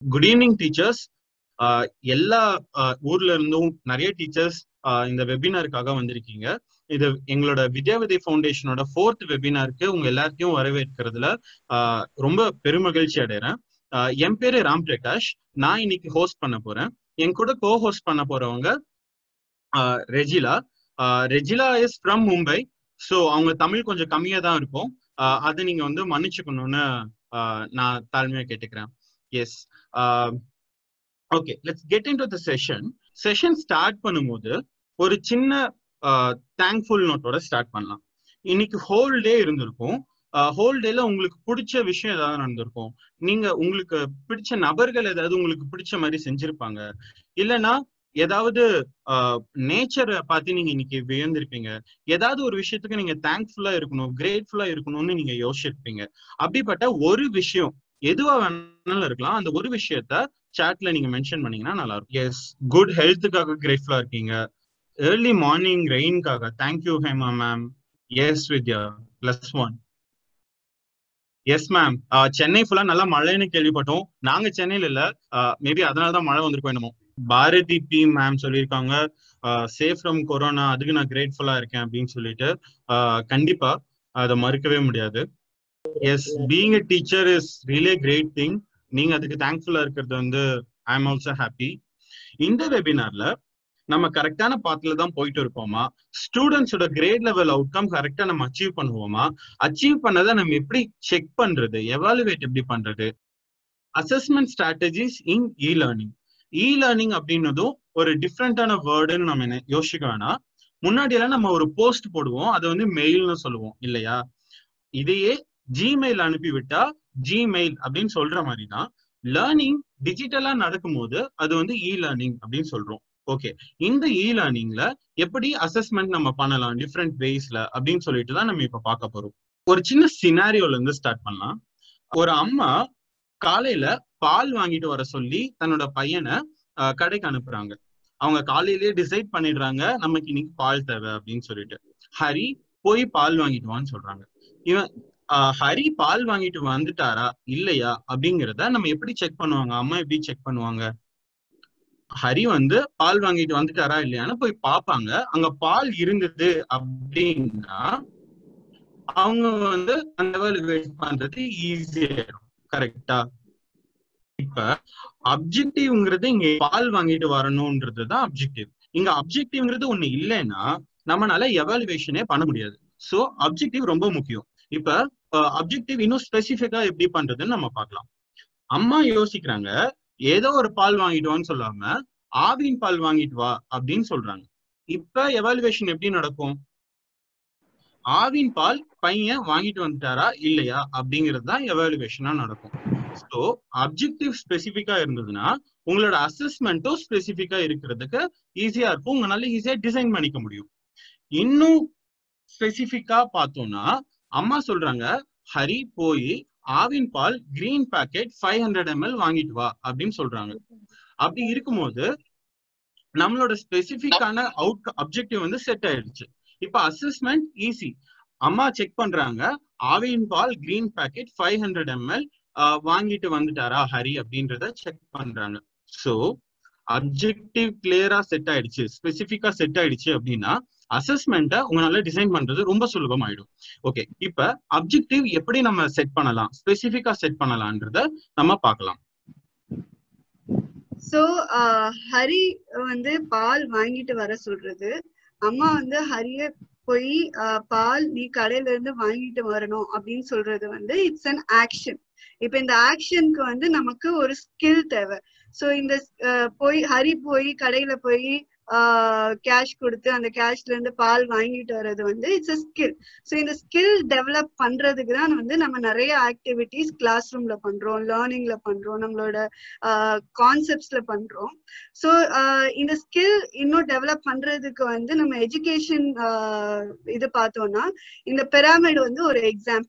Good evening teachers எல்லா ஆஹ் ஊர்ல இருந்தும் நிறைய டீச்சர்ஸ் இந்த வெபினாருக்காக வந்திருக்கீங்க இது எங்களோட வித்யா விதை ஃபவுண்டேஷனோட ஃபோர்த் வெபினாருக்கு உங்க எல்லாத்தையும் வரவேற்கிறதுல ஆஹ் ரொம்ப பெருமகிழ்ச்சி அடைறேன் ஆஹ் என் பேரு ராம் பிரகாஷ் நான் இன்னைக்கு ஹோஸ்ட் பண்ண போறேன் என் கூட கோ ஹோஸ்ட் பண்ண போறவங்க ah Rejila ah Rejila is from Mumbai so அவங்க தமிழ் கொஞ்சம் கம்மியா தான் இருக்கும் ஆஹ் அதை நீங்க வந்து மன்னிச்சுக்கணும்னு ஆஹ் நான் தாழ்மையா கேட்டுக்கிறேன் yes okay let's get in into the session session start பண்ணும்போது ஒரு சின்ன தேங்க்ஃபுல் நோட்டோட ஸ்டார்ட் பண்ணலாம் இன்னைக்கு ஹோல் டே இருந்திருக்கும் ஹோல் டேல உங்களுக்கு பிடிச்ச விஷயம் ஏதாவது நடந்திருக்கும் நீங்க உங்களுக்கு பிடிச்ச நபர்கள் ஏதாவது உங்களுக்கு பிடிச்ச மாதிரி செஞ்சிருப்பாங்க இல்லைன்னா ஏதாவது நேச்சரை பார்த்து நீங்க இன்னைக்கு வியந்திருப்பீங்க ஏதாவது ஒரு விஷயத்துக்கு நீங்க தேங்க்ஃபுல்லா இருக்கணும் கிரேட்ஃபுல்லா இருக்கணும்னு நீங்க யோசிச்சிருப்பீங்க அப்படிப்பட்ட ஒரு விஷயம் எதுவா வேணாலும் இருக்கலாம் அந்த ஒரு விஷயத்த சாட்ல நீங்க மென்ஷன் பண்ணீங்கன்னா நல்லா இருக்கும் எஸ் குட் ஹெல்த்துக்காக கிரேட்ஃபுல்லா இருக்கீங்க ஏர்லி மார்னிங் ரெயின்காக thank you Hema ma'am yes Vidya plus one yes ma'am Chennai ஃபுல்லா நல்லா மழைன்னு கேள்விப்பட்டோம் நாங்க சென்னையில இல்ல மேபி அதனாலதான் மழை வந்திருக்கோம் என்னமோ பாரதி பி மேம் சொல்லியிருக்காங்க சேஃப் ஃப்ரம் கொரோனா அதுக்கு நான் கிரேட்ஃபுல்லா இருக்கேன் அப்படின்னு சொல்லிட்டு கண்டிப்பா அதை மறுக்கவே முடியாது yes being a teacher is really great thing நீங்க அதுக்கு தேங்க்ஃபுல்லா இருக்கிறது வந்து ஐ எம் ஆல்சோ ஹாப்பி இந்த வெபினார்ல நம்ம கரெக்டான பாத்துல தான் போயிட்டு இருக்கோமா ஸ்டூடெண்ட்ஸோட கிரேட் லெவல் அவுட்கம் கரெக்டா நம்ம அச்சீவ் பண்ணுவோமா அச்சீவ் பண்ணதை நம்ம எப்படி செக் பண்றது எவாலுவேட் எப்படி பண்றது assessment strategies in e learning e learning அப்படின்னதும் ஒரு டிஃப்ரெண்டான வேர்டுன்னு நம்ம என்ன யோசிக்க வேணாம் முன்னாடி எல்லாம் நம்ம ஒரு போஸ்ட் போடுவோம் அதை வந்து மெயில்னு சொல்லுவோம் இல்லையா இதையே ஜிமெயில் அனுப்பி விட்டா ஜிமெயில் அப்படின்னு சொல்ற மாதிரி தான் லேர்னிங் டிஜிட்டலா நடக்கும்போது அது வந்து இ லேர்னிங் அப்படின்னு சொல்றோம் ஓகே இந்த இ லேர்னிங்ல எப்படி அசஸ்மெண்ட் நம்ம பண்ணலாம் டிஃப்ரெண்ட் வேஸ்ல அப்படின்னு சொல்லிட்டு தான் நம்ம இப்ப பார்க்க போறோம் ஒரு சின்ன சினாரியோல இருந்து ஸ்டார்ட் பண்ணலாம் ஒரு அம்மா காலையில பால் வாங்கிட்டு வர சொல்லி தன்னோட பையனை கடைக்கு அனுப்புறாங்க அவங்க காலையிலேயே டிசைட் பண்ணிடுறாங்க நமக்கு இன்னைக்கு பால் தேவை அப்படின்னு சொல்லிட்டு ஹரி போய் பால் வாங்கிட்டு வான்னு சொல்றாங்க இவன் ஹரி பால் வாங்கிட்டு வந்துட்டாரா இல்லையா அப்படிங்கிறத நம்ம எப்படி செக் பண்ணுவாங்க அம்மா எப்படி செக் பண்ணுவாங்க ஹரி வந்து பால் வாங்கிட்டு வந்துட்டாரா இல்லையான்னு போய் பார்ப்பாங்க அங்க பால் இருந்தது அப்படின்னா அவங்க வந்து அந்த வெயிட் பண்றது ஈஸியாயிடும் கரெக்டா இப்ப அப்ஜெக்டிவ்ங்கிறது இங்க பால் வாங்கிட்டு வரணும்ன்றது தான் அப்ஜெக்டிவ் இங்க அப்ஜெக்டிவ்ங்கிறது ஒண்ணு இல்லைன்னா நம்மளால எவாலுவேஷனே பண்ண முடியாது சோ அப்ஜெக்டிவ் ரொம்ப முக்கியம் இப்ப அப்ஜெக்டிவ் இன்னும் ஸ்பெசிபிக்கா எப்படி பண்றதுன்னு நம்ம பார்க்கலாம் அம்மா யோசிக்கிறாங்க ஏதோ ஒரு பால் வாங்கிட்டு வான்னு சொல்லாம ஆவின் பால் வாங்கிட்டு வா அப்படின்னு சொல்றாங்க இப்ப எவாலுவேஷன் எப்படி நடக்கும் ஆவின் பால் பையன் வாங்கிட்டு வந்துட்டாரா இல்லையா அப்படிங்கிறது தான் எவாலுவேஷனா நடக்கும் ஸோ அப்ஜெக்டிவ் ஸ்பெசிஃபிக்கா இருந்ததுன்னா உங்களோட அசஸ்மெண்ட்டும் ஸ்பெசிஃபிக்கா இருக்கிறதுக்கு ஈஸியா இருக்கும் உங்களால ஈஸியா டிசைன் பண்ணிக்க முடியும் இன்னும் ஸ்பெசிஃபிக்கா பார்த்தோம்னா அம்மா சொல்றாங்க ஹரி போய் ஆவின் பால் green packet five hundred ML வாங்கிட்டு வா அப்படின்னு சொல்றாங்க அப்படி இருக்கும்போது நம்மளோட ஸ்பெசிபிக்கான அவுட் அப்ஜெக்டிவ் வந்து செட் ஆயிடுச்சு இப்ப அசஸ்மெண்ட் ஈஸி அம்மா செக் பண்றாங்க ஆவின் பால் green packet five hundred ML வாங்கிட்டு வந்துட்டாரா ஹரி அப்படின்றத செக் பண்றாங்க சோ அப்ஜெக்டிவ் கிளியரா செட் ஆயிடுச்சு ஸ்பெசிபிக்கா செட் ஆயிடுச்சு அப்படின்னா அசஸ்மெண்ட்டை உங்களால டிசைன் பண்றது ரொம்ப சுலபமாயிடும் ஓகே இப்ப அப்ஜெக்டிவ் எப்படி நம்ம செட் பண்ணலாம் ஸ்பெசிபிக்கா செட் பண்ணலாம்ன்றத நம்ம பார்க்கலாம் சோ ஹரி வந்து பால் வாங்கிட்டு வர சொல்றது அம்மா வந்து ஹரிய போய் பால் நீ கடையில இருந்து வாங்கிட்டு வரணும் அப்படின்னு சொல்றது வந்து இட்ஸ் அன் ஆக்ஷன் இப்ப இந்த ஆக்ஷனுக்கு வந்து நமக்கு ஒரு ஸ்கில் தேவை சோ இந்த போய் ஹரி போய் கடையில போய் கேஷ் கொடுத்து அந்த கேஷ்ல இருந்து பால் வாங்கிட்டு வர்றது வந்து இட்ஸ் அ ஸ்கில் ஸோ இந்த ஸ்கில் டெவலப் பண்றதுக்கு தான் வந்து நம்ம நிறைய ஆக்டிவிட்டிஸ் கிளாஸ் ரூம்ல பண்றோம் லேர்னிங்ல பண்றோம் நம்மளோட கான்செப்ட்ஸ்ல பண்றோம் ஸோ இந்த ஸ்கில் இன்னும் டெவலப் பண்றதுக்கு வந்து நம்ம எஜுகேஷன் இது பார்த்தோம்னா இந்த பெராமிட் வந்து ஒரு எக்ஸாம்பிள்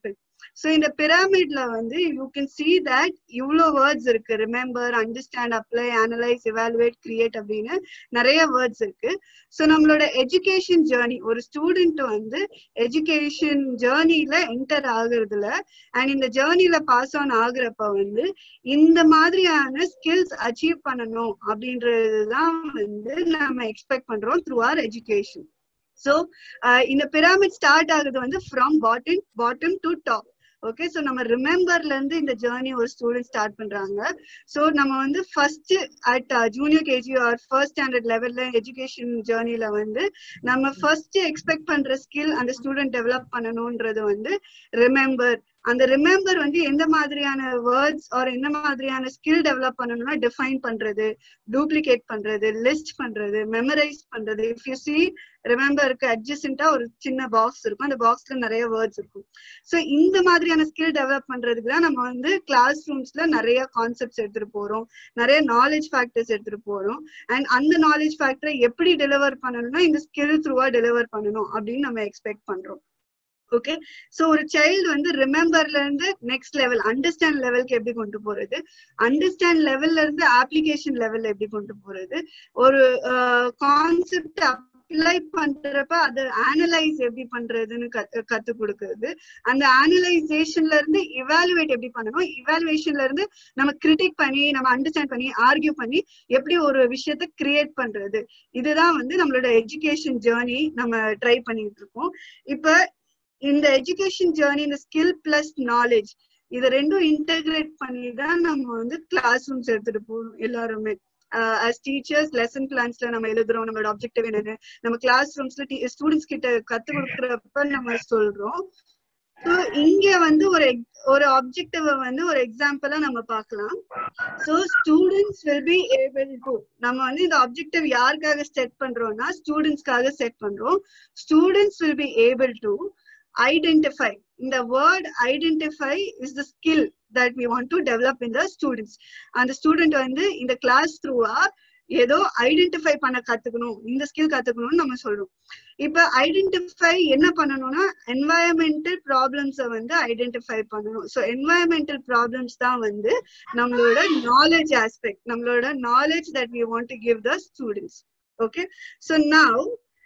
ஸோ இந்த பிரமிட்ல வந்து யூ கேன் சி தட் இவ்வளோ வேர்ட்ஸ் இருக்கு remember understand apply analyse evaluate create அப்படின்னு நிறைய வேர்ட்ஸ் இருக்கு ஸோ நம்மளோட எஜுகேஷன் ஜேர்னி ஒரு ஸ்டூடெண்ட் வந்து எஜுகேஷன் ஜேர்னில என்டர் ஆகுறதுல அண்ட் இந்த ஜேர்னில பாஸ் ஆன் ஆகுறப்ப வந்து இந்த மாதிரியான ஸ்கில்ஸ் அச்சீவ் பண்ணணும் அப்படின்றதுதான் வந்து நம்ம எக்ஸ்பெக்ட் பண்றோம் த்ரூ ஆர் எஜுகேஷன் ஸோ இந்த பிராமிட் ஸ்டார்ட் ஆகுது வந்து from bottom bottom to top okay so நம்ம ரிமெம்பர்ல இருந்து இந்த ஜேர்னி ஒரு ஸ்டூடெண்ட் ஸ்டார்ட் பண்றாங்க ஸோ நம்ம வந்து first at junior KG or first standard லெவல்ல எஜுகேஷன் ஜேர்னில வந்து நம்ம ஃபர்ஸ்ட் எக்ஸ்பெக்ட் பண்ற ஸ்கில் அந்த ஸ்டூடெண்ட் டெவலப் பண்ணணும்ன்றது வந்து ரிமெம்பர் அந்த ரிமெம்பர் வந்து எந்த மாதிரியான வேர்ட்ஸ் ஆர் எந்த மாதிரியான ஸ்கில் டெவலப் பண்ணணும்னா டிஃபைன் பண்றது டூப்ளிகேட் பண்றது லிஸ்ட் பண்றது மெமரைஸ் பண்றது இஃப் யூ சி ரிமெம்பருக்கு அட்ஜஸ்டா ஒரு சின்ன பாக்ஸ் இருக்கும் அந்த பாக்ஸ்ல நிறைய வேர்ட்ஸ் இருக்கும் ஸோ இந்த மாதிரியான ஸ்கில் டெவலப் பண்றதுக்கு தான் நம்ம வந்து கிளாஸ் ரூம்ஸ்ல நிறைய கான்செப்ட்ஸ் எடுத்துட்டு போறோம் நிறைய நாலேஜ் ஃபேக்டர்ஸ் எடுத்துட்டு போறோம் அண்ட் அந்த நாலேஜ் ஃபேக்டரை எப்படி டெலிவர் பண்ணணும்னா இந்த ஸ்கில் த்ரூவா டெலிவர் பண்ணணும் அப்படின்னு நம்ம எக்ஸ்பெக்ட் பண்றோம் ஓகே சோ ஒரு சைல்டு வந்து ரிமெம்பர்ல இருந்து நெக்ஸ்ட் லெவல் அண்டர்ஸ்டாண்ட் லெவலுக்கு எப்படி கொண்டு போறது அண்டர்ஸ்டாண்ட் லெவல்ல இருந்து அப்ளிகேஷன் லெவல்ல எப்படி கொண்டு போறது ஒரு கான்செப்ட் அப்ளை பண்றப்ப அதை ஆனலைஸ் எப்படி பண்றதுன்னு கத்து கத்து கொடுக்கறது அந்த ஆனலைசேஷன்ல இருந்து இவாலுவேட் எப்படி பண்ணணும் இவாலுவேஷன்ல இருந்து நம்ம கிரிட்டிக் பண்ணி நம்ம அண்டர்ஸ்டாண்ட் பண்ணி ஆர்கியூ பண்ணி எப்படி ஒரு விஷயத்த கிரியேட் பண்றது இதுதான் வந்து நம்மளோட எஜுகேஷன் ஜேர்னி நம்ம ட்ரை பண்ணிட்டு இருக்கோம் இப்ப இந்த எஜுகேஷன் ஜேர்னி இந்த ஸ்கில் பிளஸ் நாலேஜ் இதை ரெண்டும் இன்டகிரேட் பண்ணி தான் நம்ம வந்து கிளாஸ் ரூம்ஸ் எடுத்துட்டு போறோம் எல்லாருமே அஸ் டீச்சர்ஸ் லெசன் பிளான்ஸ்ல நம்ம எழுதுறோம் நம்மளோட ஆப்ஜெக்டிவ் என்னன்னு நம்ம கிளாஸ் ரூம்ஸ்ல ஸ்டூடெண்ட்ஸ் கிட்ட கத்து கொடுக்குறப்ப நம்ம சொல்றோம் ஸோ இங்க வந்து ஒரு ஒரு ஆப்ஜெக்டிவ வந்து ஒரு எக்ஸாம்பிளா நம்ம பார்க்கலாம் so students will be able to நம்ம வந்து இந்த ஆப்ஜெக்டிவ் யாருக்காக செட் பண்றோம்னா ஸ்டூடெண்ட்ஸ்க்காக செட் பண்றோம் students will be able to identify இந்த word identify is the skill that we want to develop in the students அந்த ஸ்டூடெண்ட் வந்து இந்த கிளாஸ் த்ரூவா ஏதோ ஐடென்டிஃபை பண்ண கத்துக்கணும் இந்த ஸ்கில் கத்துக்கணும்னு நம்ம சொல்றோம் இப்ப ஐடென்டிஃபை என்ன பண்ணணும்னா என்வாயன்மெண்டல் ப்ராப்ளம்ஸ வந்து ஐடென்டிஃபை பண்ணணும் ஸோ என்வாயன்மெண்டல் ப்ராப்ளம்ஸ் தான் வந்து நம்மளோட நாலேஜ் ஆஸ்பெக்ட் நம்மளோட knowledge that we want to give the students okay so now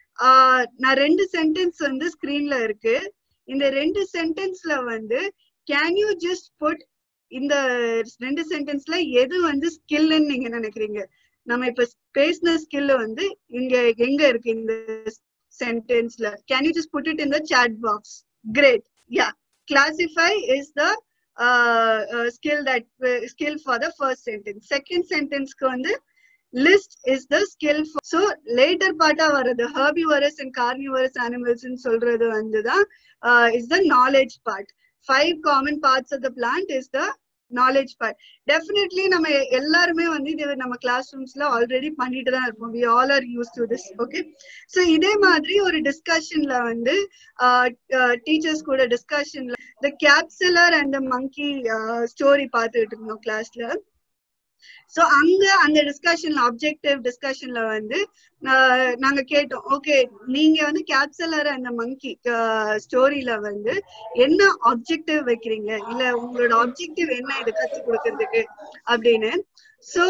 நான் ரெண்டு சென்டென்ஸ் வந்து ஸ்கிரீன்ல இருக்கு இந்த ரெண்டு சென்டென்ஸ்ல வந்து கேன் யூ ஜஸ்ட் புட் இந்த ரெண்டு சென்டென்ஸ்ல எது வந்து ஸ்கில்னு நீங்க நினைக்கிறீங்க நம்ம இப்ப பேசின ஸ்கில் வந்து இங்க எங்க இருக்கு இந்த சென்டென்ஸ்ல can you just put it in the chat box great ya classify is the skill that skill for the first sentence second சென்டென்ஸ்க்கு வந்து list is the skill so later பார்ட்டா வர்றது ஹர்பிவரஸ் அண்ட் கார்னிவரஸ் அனிமல்ஸ் சொல்றது வந்துதான் is the knowledge part five common parts of the plant is the knowledge part definitely நம்ம எல்லாருமே வந்து இது நம்ம கிளாஸ் ரூம்ஸ்ல ஆல்ரெடி பண்ணிட்டு தான் இருப்போம் we all are use to this okay so இதே மாதிரி ஒரு டிஸ்கஷன்ல வந்து டீச்சர்ஸ் கூட டிஸ்கஷன்ல த cap seller and the monkey story பார்த்துட்டு இருந்தோம் கிளாஸ்ல சோ அங்க அந்த டிஸ்கஷன்ல அப்ஜெக்டிவ் டிஸ்கஷன்ல வந்து நாங்க கேட்டோம் ஓகே நீங்க வந்து கேப்சலர் அந்த மங்கி ஸ்டோரியில வந்து என்ன ஆப்ஜெக்டிவ் வைக்கிறீங்க இல்ல உங்களோட ஆப்ஜெக்டிவ் என்ன இது கத்து கொடுக்கறதுக்கு அப்படின்னு so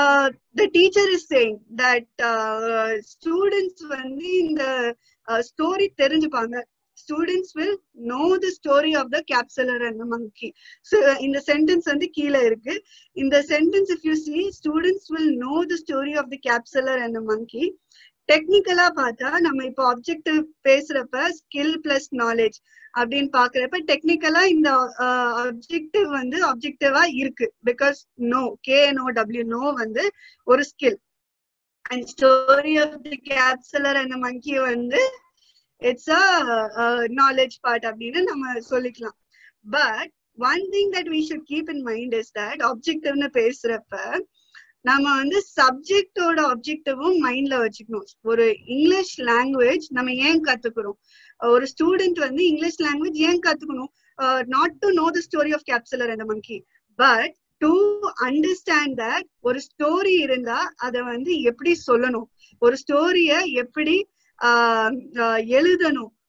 the teacher is saying that students வந்து இந்த ஸ்டோரி தெரிஞ்சுப்பாங்க students will know the story of the cap seller and monkey so இந்த சென்டென்ஸ் வந்து கீழே இருக்கு இந்த sentence if you see students will know the story of the cap seller and monkey டெக்னிக்கலா பார்த்தா நம்ம இப்போ ஆப்ஜெக்டிவ் பேசுறப்ப ஸ்கில் பிளஸ் நாலேஜ் அப்படின்னு பாக்குறப்ப டெக்னிக்கலா இந்த ஆப்ஜெக்டிவ் வந்து ஆப்ஜெக்டிவா இருக்கு because know K no W know வந்து ஒரு skill and story of the cap seller and monkey வந்து இட்ஸ் அ நாலேஜ் பார்ட் அப்படின்னு நம்ம சொல்லிக்கலாம் but one thing that we should keep in mind is that ஆப்ஜெக்டிவ்னு பேசுறப்ப நம்ம வந்து சப்ஜெக்டோட ஆப்ஜெக்டிவும் மைண்ட்ல வச்சுக்கணும் ஒரு இங்கிலீஷ் லாங்குவேஜ் நம்ம ஏன் கத்துக்கிறோம் ஒரு ஸ்டூடெண்ட் வந்து இங்கிலீஷ் லாங்குவேஜ் ஏன் கத்துக்கணும் not to know the story of cap seller அந்த monkey but to understand that ஒரு ஸ்டோரி இருந்தா அதை வந்து எப்படி சொல்லணும் ஒரு ஸ்டோரிய எப்படி எழுதணும்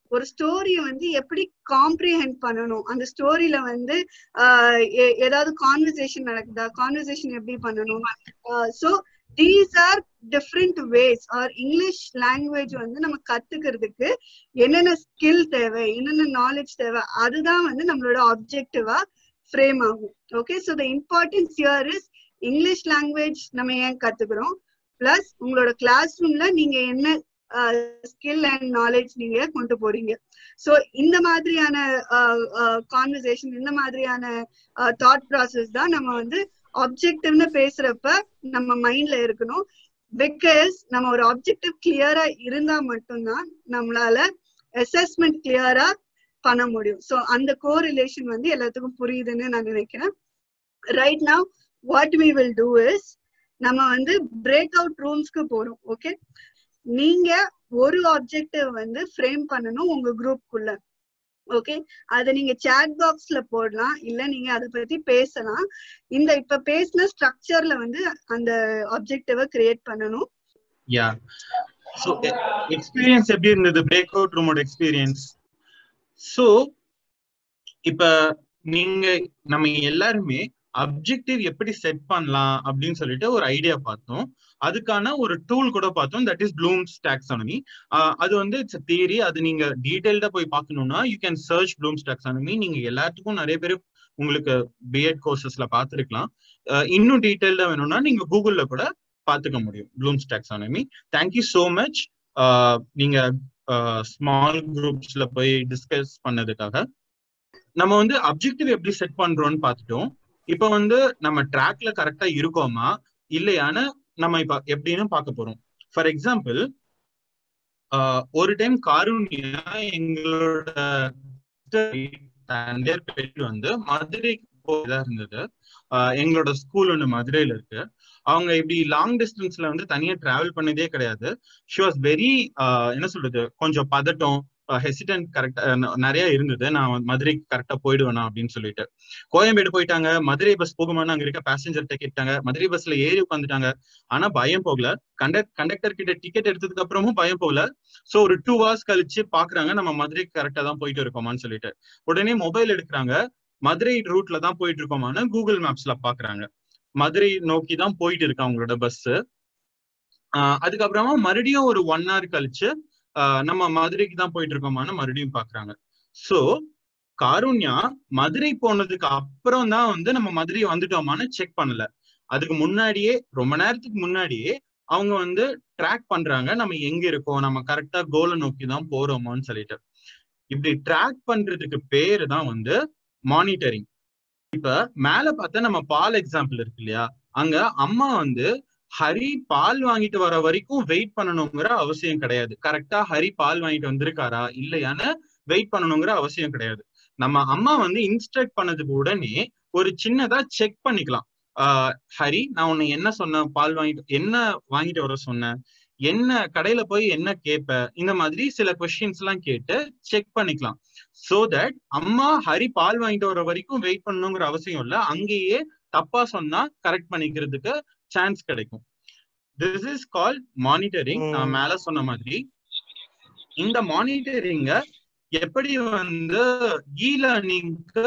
ஒரு ஸ்டோரிய வந்து எப்படி காம்ப்ரிஹெண்ட் பண்ணணும் அந்த ஸ்டோரியில வந்து ஆஹ் எ- ஏதாவது கான்வர்சேஷன் நடக்குதா கான்வர்சேஷன் எப்படி பண்ணணும் so these are different ways our English language வந்து நம்ம கத்துக்கிறதுக்கு என்னென்ன ஸ்கில் தேவை என்னென்ன நாலேஜ் தேவை அதுதான் வந்து நம்மளோட ஆப்ஜெக்டிவா ஃப்ரேம் ஆகும் okay so the importance here is English language நம்ம ஏன் கத்துக்கிறோம் பிளஸ் உங்களோட கிளாஸ் ரூம்ல நீங்க என்ன ஸ்கில் அண்ட் நாலேஜ் நீங்க கொண்டு போறீங்க ஸோ இந்த மாதிரியான கான்வர்சேஷன் இந்த மாதிரியான தாட் ப்ராசஸ் தான் நம்ம வந்து ஆப்ஜெக்டிவ்னு பேசுறப்ப நம்ம மைண்ட்ல இருக்கணும் பிகாஸ் நம்ம ஒரு ஆப்ஜெக்டிவ் கிளியரா இருந்தா மட்டும்தான் நம்மளால அசஸ்மெண்ட் கிளியரா பண்ண முடியும் ஸோ அந்த கோ ரிலேஷன் வந்து எல்லாத்துக்கும் புரியுதுன்னு நான் நினைக்கிறேன் right now what we will do is நம்ம வந்து பிரேக் அவுட் ரூம்ஸ்க்கு போறோம் ஓகே நீங்க ஒரு ஆப்ஜெக்டிவ் வந்து ஃப்ரேம் பண்ணணும் உங்க குரூப்குள்ள ஓகே அத நீங்க சாட் பாக்ஸ்ல போடலாம் இல்ல நீங்க அதை பத்தி பேசலாம் இந்த இப்ப பேசின ஸ்ட்ரக்சர்ல வந்து அந்த ஆப்ஜெக்டிவ கிரியேட் பண்ணணும் யா ஸோ எக்ஸ்பீரியன்ஸ் எப்படி இருந்தது பிரேக் அவுட் ரூமோட எக்ஸ்பீரியன்ஸ் ஸோ இப்ப நீங்க நம்ம எல்லாருமே அப்ஜெக்டிவ் எப்படி செட் பண்ணலாம் அப்படின்னு சொல்லிட்டு ஒரு ஐடியா பார்த்தோம் அதுக்கான ஒரு டூல் கூட பார்த்தோம் தட் இஸ் ப்ளூம்ஸ் டாக்ஸானமி அது வந்து இட்ஸ் தியரி அது நீங்க டீடைல்டா போய் பார்க்கணும்னா you can search Bloom's taxonomy நீங்க எல்லாத்துக்கும் நிறைய பேர் உங்களுக்கு பிஎட் கோர்சஸ்ல பார்த்துருக்கலாம் இன்னும் டீடைல்டா வேணும்னா நீங்க கூகுள்ல கூட பார்த்துக்க முடியும் Bloom's taxonomy thank you so much நீங்க ஸ்மால் குரூப்ஸ்ல போய் டிஸ்கஸ் பண்ணதுக்காக நம்ம வந்து அப்ஜெக்டிவ் எப்படி செட் பண்றோம்னு பார்த்துட்டோம் இப்ப வந்து நம்ம ட்ராக்ல கரெக்டா இருக்கோமா இல்லையான்னு நம்ம இப்ப எப்படின்னு பார்க்க போறோம் ஃபார் எக்ஸாம்பிள் ஒரு டைம் காரூனியா எங்களோட தந்தையர் பேர் வந்து மதுரைக்கு போயதா இருந்தது எங்களோட ஸ்கூல் ஒன்று மதுரையில இருக்கு அவங்க இப்படி லாங் டிஸ்டன்ஸ்ல வந்து தனியா டிராவல் பண்ணதே கிடையாது ஷி வாஸ் வெரி என்ன சொல்றது கொஞ்சம் பதட்டம் ஹெசிடன்ட் கரெக்டா நிறைய இருந்தது நான் மதுரைக்கு கரெக்டா போயிடுவேனா அப்படின்னு சொல்லிட்டு கோயம்பேடு போயிட்டாங்க மதுரை பஸ் போகுமான்னு அங்க இருக்க பேசஞ்சர்கிட்ட கேட்டாங்க மதுரை பஸ்ல ஏறி உட்காந்துட்டாங்க ஆனா பயம் போகல கண்டக்ட் கண்டக்டர் கிட்ட டிக்கெட் எடுத்ததுக்கு அப்புறமும் பயம் போகல சோ ஒரு டூ ஹவர்ஸ் கழிச்சு பாக்குறாங்க நம்ம மதுரைக்கு கரெக்டா தான் போயிட்டு இருக்கோமான்னு சொல்லிட்டு உடனே மொபைல் எடுக்கிறாங்க மதுரை ரூட்ல தான் போயிட்டு இருக்கோமான்னு கூகுள் மேப்ஸ்ல பாக்குறாங்க மதுரை நோக்கி தான் போயிட்டு இருக்கு அவங்களோட பஸ் அதுக்கப்புறமா மறுபடியும் ஒரு ஒன் ஹவர் கழிச்சு நம்ம மதுரைக்கு தான் போயிட்டு இருக்கோமான்னு மறுபடியும் பாக்குறாங்க சோ காருண்யா மதுரை போனதுக்கு அப்புறம் தான் வந்து நம்ம மதுரை வந்துட்டோமான்னு செக் பண்ணல அதுக்கு முன்னாடியே ரொம்ப நேரத்துக்கு முன்னாடியே அவங்க வந்து ட்ராக் பண்றாங்க நம்ம எங்க இருக்கோம் நம்ம கரெக்டா கோலை நோக்கி தான் போறோமோன்னு சொல்லிட்டு இப்படி ட்ராக் பண்றதுக்கு பேரு தான் வந்து மானிட்டரிங் இப்ப மேல பார்த்தா நம்ம பால் எக்ஸாம்பிள் இருக்கு இல்லையா அங்க அம்மா வந்து ஹரி பால் வாங்கிட்டு வர வரைக்கும் வெயிட் பண்ணணுங்கிற அவசியம் கிடையாது கரெக்டா ஹரி பால் வாங்கிட்டு வந்திருக்காரா இல்லையான்னு வெயிட் பண்ணணுங்கிற அவசியம் கிடையாது நம்ம அம்மா வந்து இன்ஸ்ட்ரக்ட் பண்ணதுக்கு உடனே ஒரு சின்னதா செக் பண்ணிக்கலாம் ஆஹ் ஹரி நான் உன்னை என்ன சொன்ன பால் வாங்கிட்டு என்ன வாங்கிட்டு வர சொன்னேன் என்ன கடையில போய் என்ன கேட்ப இந்த மாதிரி சில கொஸ்டின்ஸ் எல்லாம் கேட்டு செக் பண்ணிக்கலாம் சோ தட் அம்மா ஹரி பால் வாங்கிட்டு வர வரைக்கும் வெயிட் பண்ணணுங்கிற அவசியம் இல்ல அங்கேயே தப்பா சொன்னா கரெக்ட் பண்ணிக்கிறதுக்கு சான்ஸ் கிடைக்கும் திஸ் இஸ் கால் மானிட்டரிங் நான் மேல சொன்ன மாதிரி இந்த மானிட்டரிங்க எப்படி வந்து இ லேர்னிங்க்கு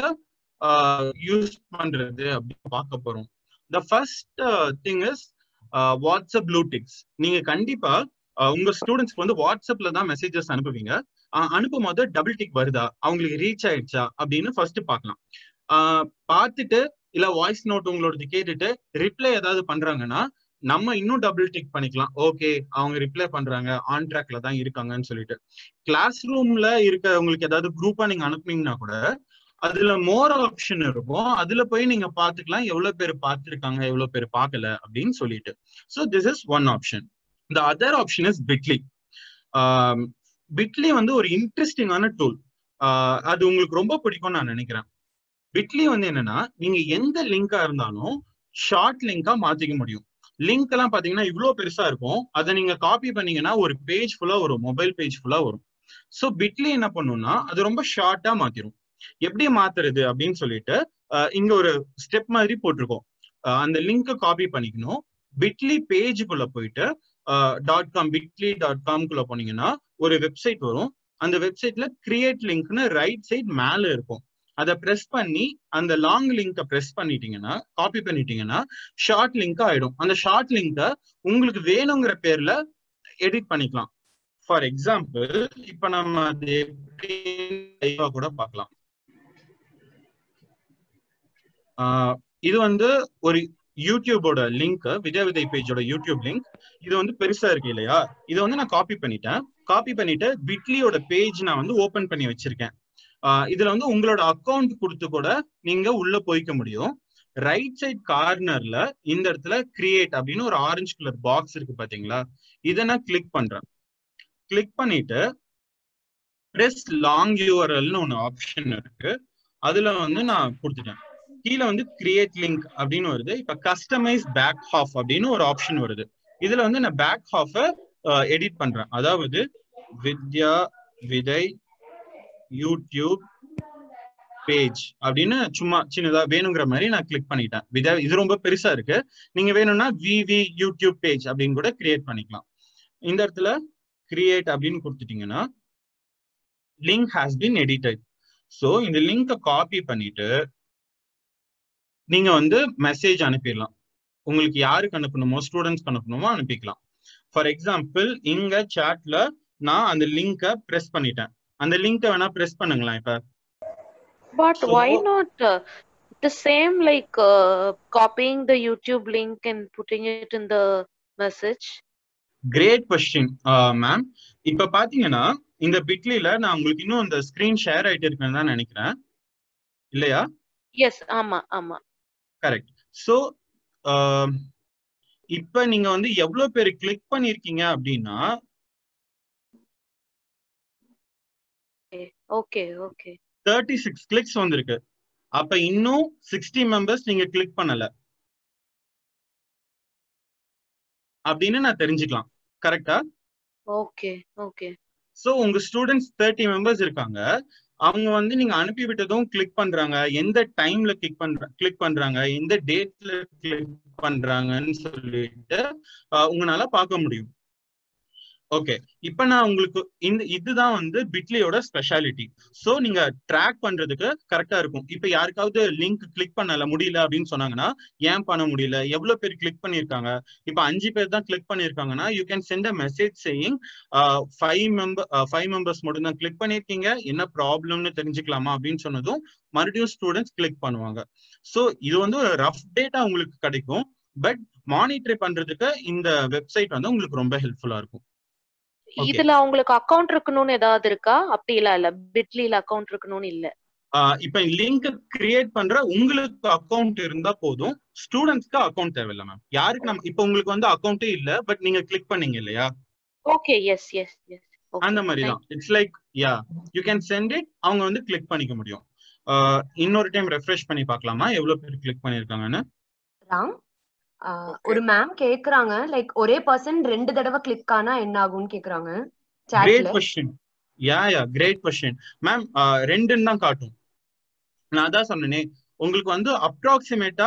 யூஸ் பண்றது அப்படின்னு பார்க்க போறோம் the first thing is WhatsApp blue ticks நீங்க கண்டிப்பா உங்க ஸ்டூடெண்ட்ஸ்க்கு வந்து வாட்ஸ்அப்ல தான் மெசேஜஸ் அனுப்புவீங்க அனுப்பும் போது டபுள் டிக் வருதா அவங்களுக்கு ரீச் ஆயிடுச்சா அப்படின்னு ஃபர்ஸ்ட் பார்க்கலாம் பார்த்துட்டு இல்ல வாய்ஸ் நோட் உங்களோடது கேட்டுட்டு ரிப்ளை ஏதாவது பண்றாங்கன்னா நம்ம இன்னும் டபுள் டிக் பண்ணிக்கலாம் ஓகே அவங்க ரிப்ளை பண்றாங்க ஆன் ட்ராக்ல தான் இருக்காங்கன்னு சொல்லிட்டு கிளாஸ் ரூம்ல இருக்க உங்களுக்கு ஏதாவது குரூப்பா நீங்க அனுப்புனீங்கன்னா கூட அதுல மோர் ஆப்ஷன் இருக்கும் அதுல போய் நீங்க பாத்துக்கலாம் எவ்வளவு பேர் பார்த்திருக்காங்க எவ்வளவு பேர் பார்க்கல அப்படின்னு சொல்லிட்டு so this is one option the other option is Bitly Bitly வந்து ஒரு இன்ட்ரெஸ்டிங்கான டூல் அது உங்களுக்கு ரொம்ப பிடிக்கும்னு நான் நினைக்கிறேன் பிட்லி வந்து என்னன்னா நீங்க எந்த லிங்கா இருந்தாலும் ஷார்ட் லிங்கா மாத்திக்க முடியும் லிங்க் எல்லாம் பாத்தீங்கன்னா இவ்வளவு பெருசா இருக்கும் அதை நீங்க காப்பி பண்ணீங்கன்னா ஒரு பேஜ் ஃபுல்லா வரும் மொபைல் பேஜ் ஃபுல்லா வரும் ஸோ பிட்லி என்ன பண்ணும்னா அது ரொம்ப ஷார்ட்டா மாத்திரும் எப்படி மாத்துறது அப்படின்னு சொல்லிட்டு இங்க ஒரு ஸ்டெப் மாதிரி போட்டிருக்கோம் அந்த லிங்கை காப்பி பண்ணிக்கணும் பிட்லி பேஜுக்குள்ள போயிட்டு டாட் காம் பிட்லி டாட் காம்குள்ள போனீங்கன்னா ஒரு வெப்சைட் வரும் அந்த வெப்சைட்ல கிரியேட் லிங்க்னு ரைட் சைட் மேல இருக்கும் அதை பிரஸ் பண்ணி அந்த லாங் லிங்கை பிரஸ் பண்ணிட்டீங்கன்னா காப்பி பண்ணிட்டீங்கன்னா ஷார்ட் லிங்க் ஆயிடும் அந்த ஷார்ட் லிங்கை உங்களுக்கு வேணுங்கிற பேர்ல எடிட் பண்ணிக்கலாம் ஃபார் எக்ஸாம்பிள் இப்ப நம்ம அது எப்படி கூட பார்க்கலாம் இது வந்து ஒரு யூடியூபோட லிங்க் விஜய் விஜய் பேஜோட யூடியூப் லிங்க் இது வந்து பெருசா இருக்கு இல்லையா இதை வந்து நான் காப்பி பண்ணிட்டேன் காப்பி பண்ணிட்டு பிட்லியோட பேஜ் நான் வந்து ஓபன் பண்ணி வச்சிருக்கேன் இதுல வந்து உங்களோட அக்கௌண்ட் கொடுத்து கூட நீங்க உள்ள போய்க்க முடியும் ரைட் சைட் கார்னர்ல இந்த இடத்துல கிரியேட் அப்படின்னு ஒரு ஆரஞ்சு கலர் பாக்ஸ் இருக்கு பாத்தீங்களா இதை நான் கிளிக் பண்றேன் கிளிக் பண்ணிட்டு ப்ரெஸ் லாங் யூஆர்எல்னு ஒன்று ஆப்ஷன் இருக்கு அதுல வந்து நான் கொடுத்துட்டேன் கீழே வந்து கிரியேட் லிங்க் அப்படின்னு வருது இப்ப கஸ்டமைஸ் பேக் ஹாஃப் அப்படின்னு ஒரு ஆப்ஷன் வருது இதுல வந்து நான் பேக் ஹாஃப எடிட் பண்றேன் அதாவது வித்யா விதை யூடியூப் பேஜ் அப்படின்னு சும்மா சின்னதா வேணுங்கிற மாதிரி நான் கிளிக் பண்ணிட்டேன் விதா இது ரொம்ப பெருசா இருக்கு நீங்க வேணும்னா விவி யூடியூப் பேஜ் அப்படின்னு கூட கிரியேட் பண்ணிக்கலாம் இந்த இடத்துல கிரியேட் அப்படின்னு கொடுத்துட்டீங்கன்னா link has been edited so இந்த லிங்கை காப்பி பண்ணிட்டு நீங்க வந்து மெசேஜ் அனுப்பிடலாம் உங்களுக்கு யாருக்கு அனுப்பணுமோ ஸ்டூடெண்ட்ஸ்க்கு அனுப்பணுமோ அனுப்பிக்கலாம் ஃபார் எக்ஸாம்பிள் இங்க சாட்ல நான் அந்த லிங்கை பிரஸ் பண்ணிட்டேன் அந்த லிங்கை வேணா பிரஸ் பண்ணுங்களேன் இப்ப But why not uh, the same like uh, copying the YouTube link and putting it in the message? Great question ma'am இப்ப பாத்தீங்கன்னா இந்த பிட்லில நான் உங்களுக்கு இன்னும் அந்த ஸ்கிரீன் ஷேர் ஆயிட்டு இருக்குன்னு தான் நினைக்கிறேன் இல்லையா Yes, ஆமா ஆமா கரெக்ட் ஸோ இப்ப நீங்க வந்து எவ்வளவு பேர் கிளிக் பண்ணிருக்கீங்க அப்படின்னா okay okay thirty six clicks வந்திருக்கு அப்ப இன்னும் சிக்ஸ்டி மெம்பர்ஸ் நீங்க கிளிக் பண்ணல அப்படின்னு நான் தெரிஞ்சுக்கலாம் கரெக்டா ஓகே ஓகே சோ உங்க ஸ்டூடெண்ட்ஸ் தேர்ட்டி மெம்பர்ஸ் இருக்காங்க அவங்க வந்து நீங்க அனுப்பி விட்டதும் கிளிக் பண்றாங்க எந்த டைம்ல கிளிக் பண்ற கிளிக் பண்றாங்க எந்த டேட்ல கிளிக் பண்றாங்கன்னு சொல்லிட்டு உங்களால பார்க்க முடியும் ஓகே இப்ப நான் உங்களுக்கு இந்த இதுதான் வந்து பிட்லியோட ஸ்பெஷாலிட்டி சோ நீங்க ட்ராக் பண்றதுக்கு கரெக்டா இருக்கும் இப்ப யாருக்காவது லிங்க் கிளிக் பண்ணல முடியல அப்படின்னு சொன்னாங்கன்னா ஏன் பண்ண முடியல எவ்வளவு பேர் கிளிக் பண்ணிருக்காங்க இப்ப அஞ்சு பேர் தான் கிளிக் பண்ணிருக்காங்கன்னா you can send a message saying five member five members மட்டும் தான் கிளிக் பண்ணிருக்கீங்க என்ன ப்ராப்ளம்னு தெரிஞ்சுக்கலாமா அப்படின்னு சொன்னதும் மறுபடியும் ஸ்டூடெண்ட்ஸ் கிளிக் பண்ணுவாங்க சோ இது வந்து ஒரு ரஃப் டேட்டா உங்களுக்கு கிடைக்கும் பட் மானிட்டர் பண்றதுக்கு இந்த வெப்சைட் வந்து உங்களுக்கு ரொம்ப ஹெல்ப்ஃபுல்லா இருக்கும் இதுல அவங்களுக்கு அக்கவுண்ட் இருக்கணும்னு ஏதாவது இருக்கா அப்படி இல்ல இல்ல பிட்லில அக்கவுண்ட் இருக்கணும்னு இல்ல இப்ப லிங்க் கிரியேட் பண்ற உங்களுக்கு அக்கவுண்ட் இருந்தா போதும் ஸ்டூடெண்ட்ஸ்க்கு அக்கவுண்ட் தேவையில்ல மேம் யாருக்கு நம்ம இப்ப உங்களுக்கு வந்து அக்கவுண்டே இல்ல பட் நீங்க கிளிக் பண்ணீங்க இல்லையா ஓகே எஸ் எஸ் எஸ் அந்த மாதிரி தான் it's like ya you can send it அவங்க வந்து கிளிக் பண்ணிக்க முடியும் இன்னொரு டைம் ரெஃப்ரெஷ் பண்ணி பார்க்கலாமா எவ்வளவு பேர் கிளிக் பண்ணிருக்காங்கன்னு ராம் ஒரு மேம் கேக்குறாங்க லைக் ஒரே பர்சன் ரெண்டு தடவை கிளிக் ஆனா என்ன ஆகும்னு கேக்குறாங்க great question ya ya great question ma'am ரெண்டுன்னு தான் காட்டும் நான் அதான் சொன்னேனே உங்களுக்கு வந்து அப்ராக்சிமேட்டா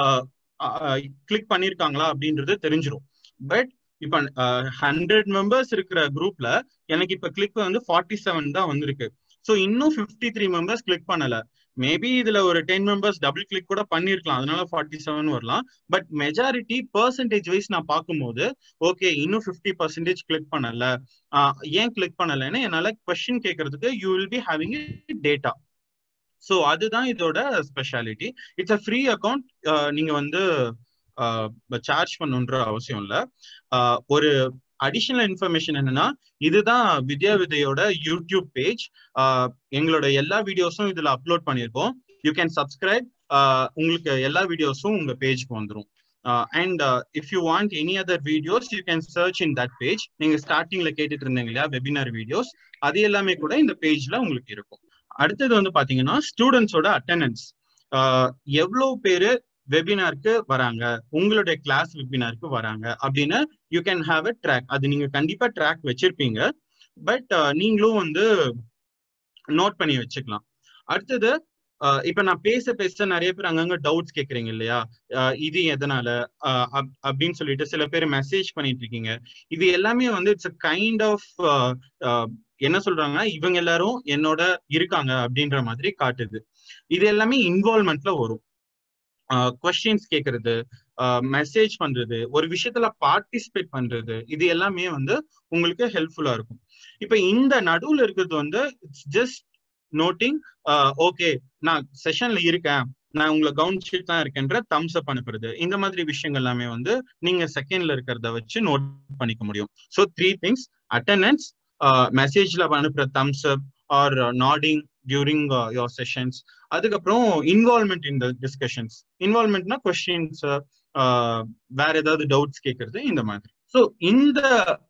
கிளிக் பண்ணிருக்காங்களா அப்படின்றது தெரிஞ்சிடும் பட் இப்ப ஹண்ட்ரட் மெம்பர்ஸ் இருக்கிற குரூப்ல எனக்கு இப்ப கிளிக் வந்து ஃபார்ட்டி செவன் தான் வந்திருக்கு ஸோ இன்னும் ஃபிஃப்டி த்ரீ மெம்பர்ஸ் கிளிக் பண்ணல மேபி இதுல ஒரு டென் மெம்பர்ஸ் டபுள் கிளிக் கூட பண்ணிருக்கலாம் அதனால ஃபார்ட்டி செவன் வரலாம் பட் மெஜாரிட்டி பர்சன்டேஜ் வைஸ் நான் பார்க்கும்போது ஓகே இன்னும் ஃபிஃப்டி பர்சன்டேஜ் கிளிக் பண்ணல ஏன் கிளிக் பண்ணலன்னு என்னால கொஸ்டின் கேட்கறதுக்கு you will be having data so அதுதான் இதோட speciality it's a free account நீங்க வந்து சார்ஜ் பண்ணுன்ற அவசியம் இல்லை ஒரு அடிஷனல் இன்ஃபர்மேஷன் என்னன்னா இதுதான் வித்யா விதையோட யூடியூப் பேஜ் எங்களோட எல்லா வீடியோஸும் இதுல அப்லோட் பண்ணியிருக்கோம் யூ கேன் சப்ஸ்கிரைப் உங்களுக்கு எல்லா வீடியோஸும் உங்க பேஜ்க்கு வந்துடும் and if you want any other videos you can search in that page நீங்க ஸ்டார்டிங்ல கேட்டுட்டு இருந்தீங்க இல்லையா வெபினார் வீடியோஸ் அது எல்லாமே கூட இந்த பேஜ்ல உங்களுக்கு இருக்கும் அடுத்தது வந்து பாத்தீங்கன்னா ஸ்டூடெண்ட்ஸோட அட்டண்டன்ஸ் எவ்வளவு பேரு வெபினாருக்கு வராங்க உங்களுடைய கிளாஸ் வெபினாருக்கு வராங்க அப்படின்னு you can have a track அது நீங்க கண்டிப்பா ட்ராக் வச்சிருப்பீங்க பட் நீங்களும் வந்து நோட் பண்ணி வச்சுக்கலாம் அடுத்தது இப்ப நான் பேச பேச நிறைய பேர் அங்கங்க டவுட்ஸ் கேக்குறீங்க இல்லையா இது எதனால அப்படின்னு சொல்லிட்டு சில பேர் மெசேஜ் பண்ணிட்டு இருக்கீங்க இது எல்லாமே வந்து இட்ஸ் அ கைண்ட் ஆஃப் என்ன சொல்றாங்கன்னா இவங்க எல்லாரும் என்னோட இருக்காங்க அப்படின்ற மாதிரி காட்டுது இது எல்லாமே இன்வால்மெண்ட்ல வரும் கொஸ்டின்ஸ் கேட்கறது மெசேஜ் பண்றது ஒரு விஷயத்துல பார்ட்டிசிபேட் பண்றது இது எல்லாமே வந்து உங்களுக்கு ஹெல்ப்ஃபுல்லா இருக்கும் இப்ப இந்த நடுவுல இருக்கிறது வந்து இட்ஸ் ஜஸ்ட் நோட்டிங் ஓகே நான் செஷன்ல இருக்கேன் நான் உங்களை கவனிச்சுட்டு தான் இருக்கேன்ற தம்ஸ் அப் அனுப்புறது இந்த மாதிரி விஷயங்கள் எல்லாமே வந்து நீங்க செகண்ட்ல இருக்கிறத வச்சு நோட் பண்ணிக்க முடியும் ஸோ த்ரீ திங்ஸ் அட்டண்டன்ஸ் மெசேஜ்ல அனுப்புற thumbs up or nodding during your sessions அதுக்கப்புறம் இன்வால்மெண்ட் இன் த டிஸ்கஷன்ஸ் இன்வால்மெண்ட்னா கொஸ்டின்ஸ் வேற ஏதாவது டவுட்ஸ் கேட்கறது இந்த மாதிரி ஸோ இந்த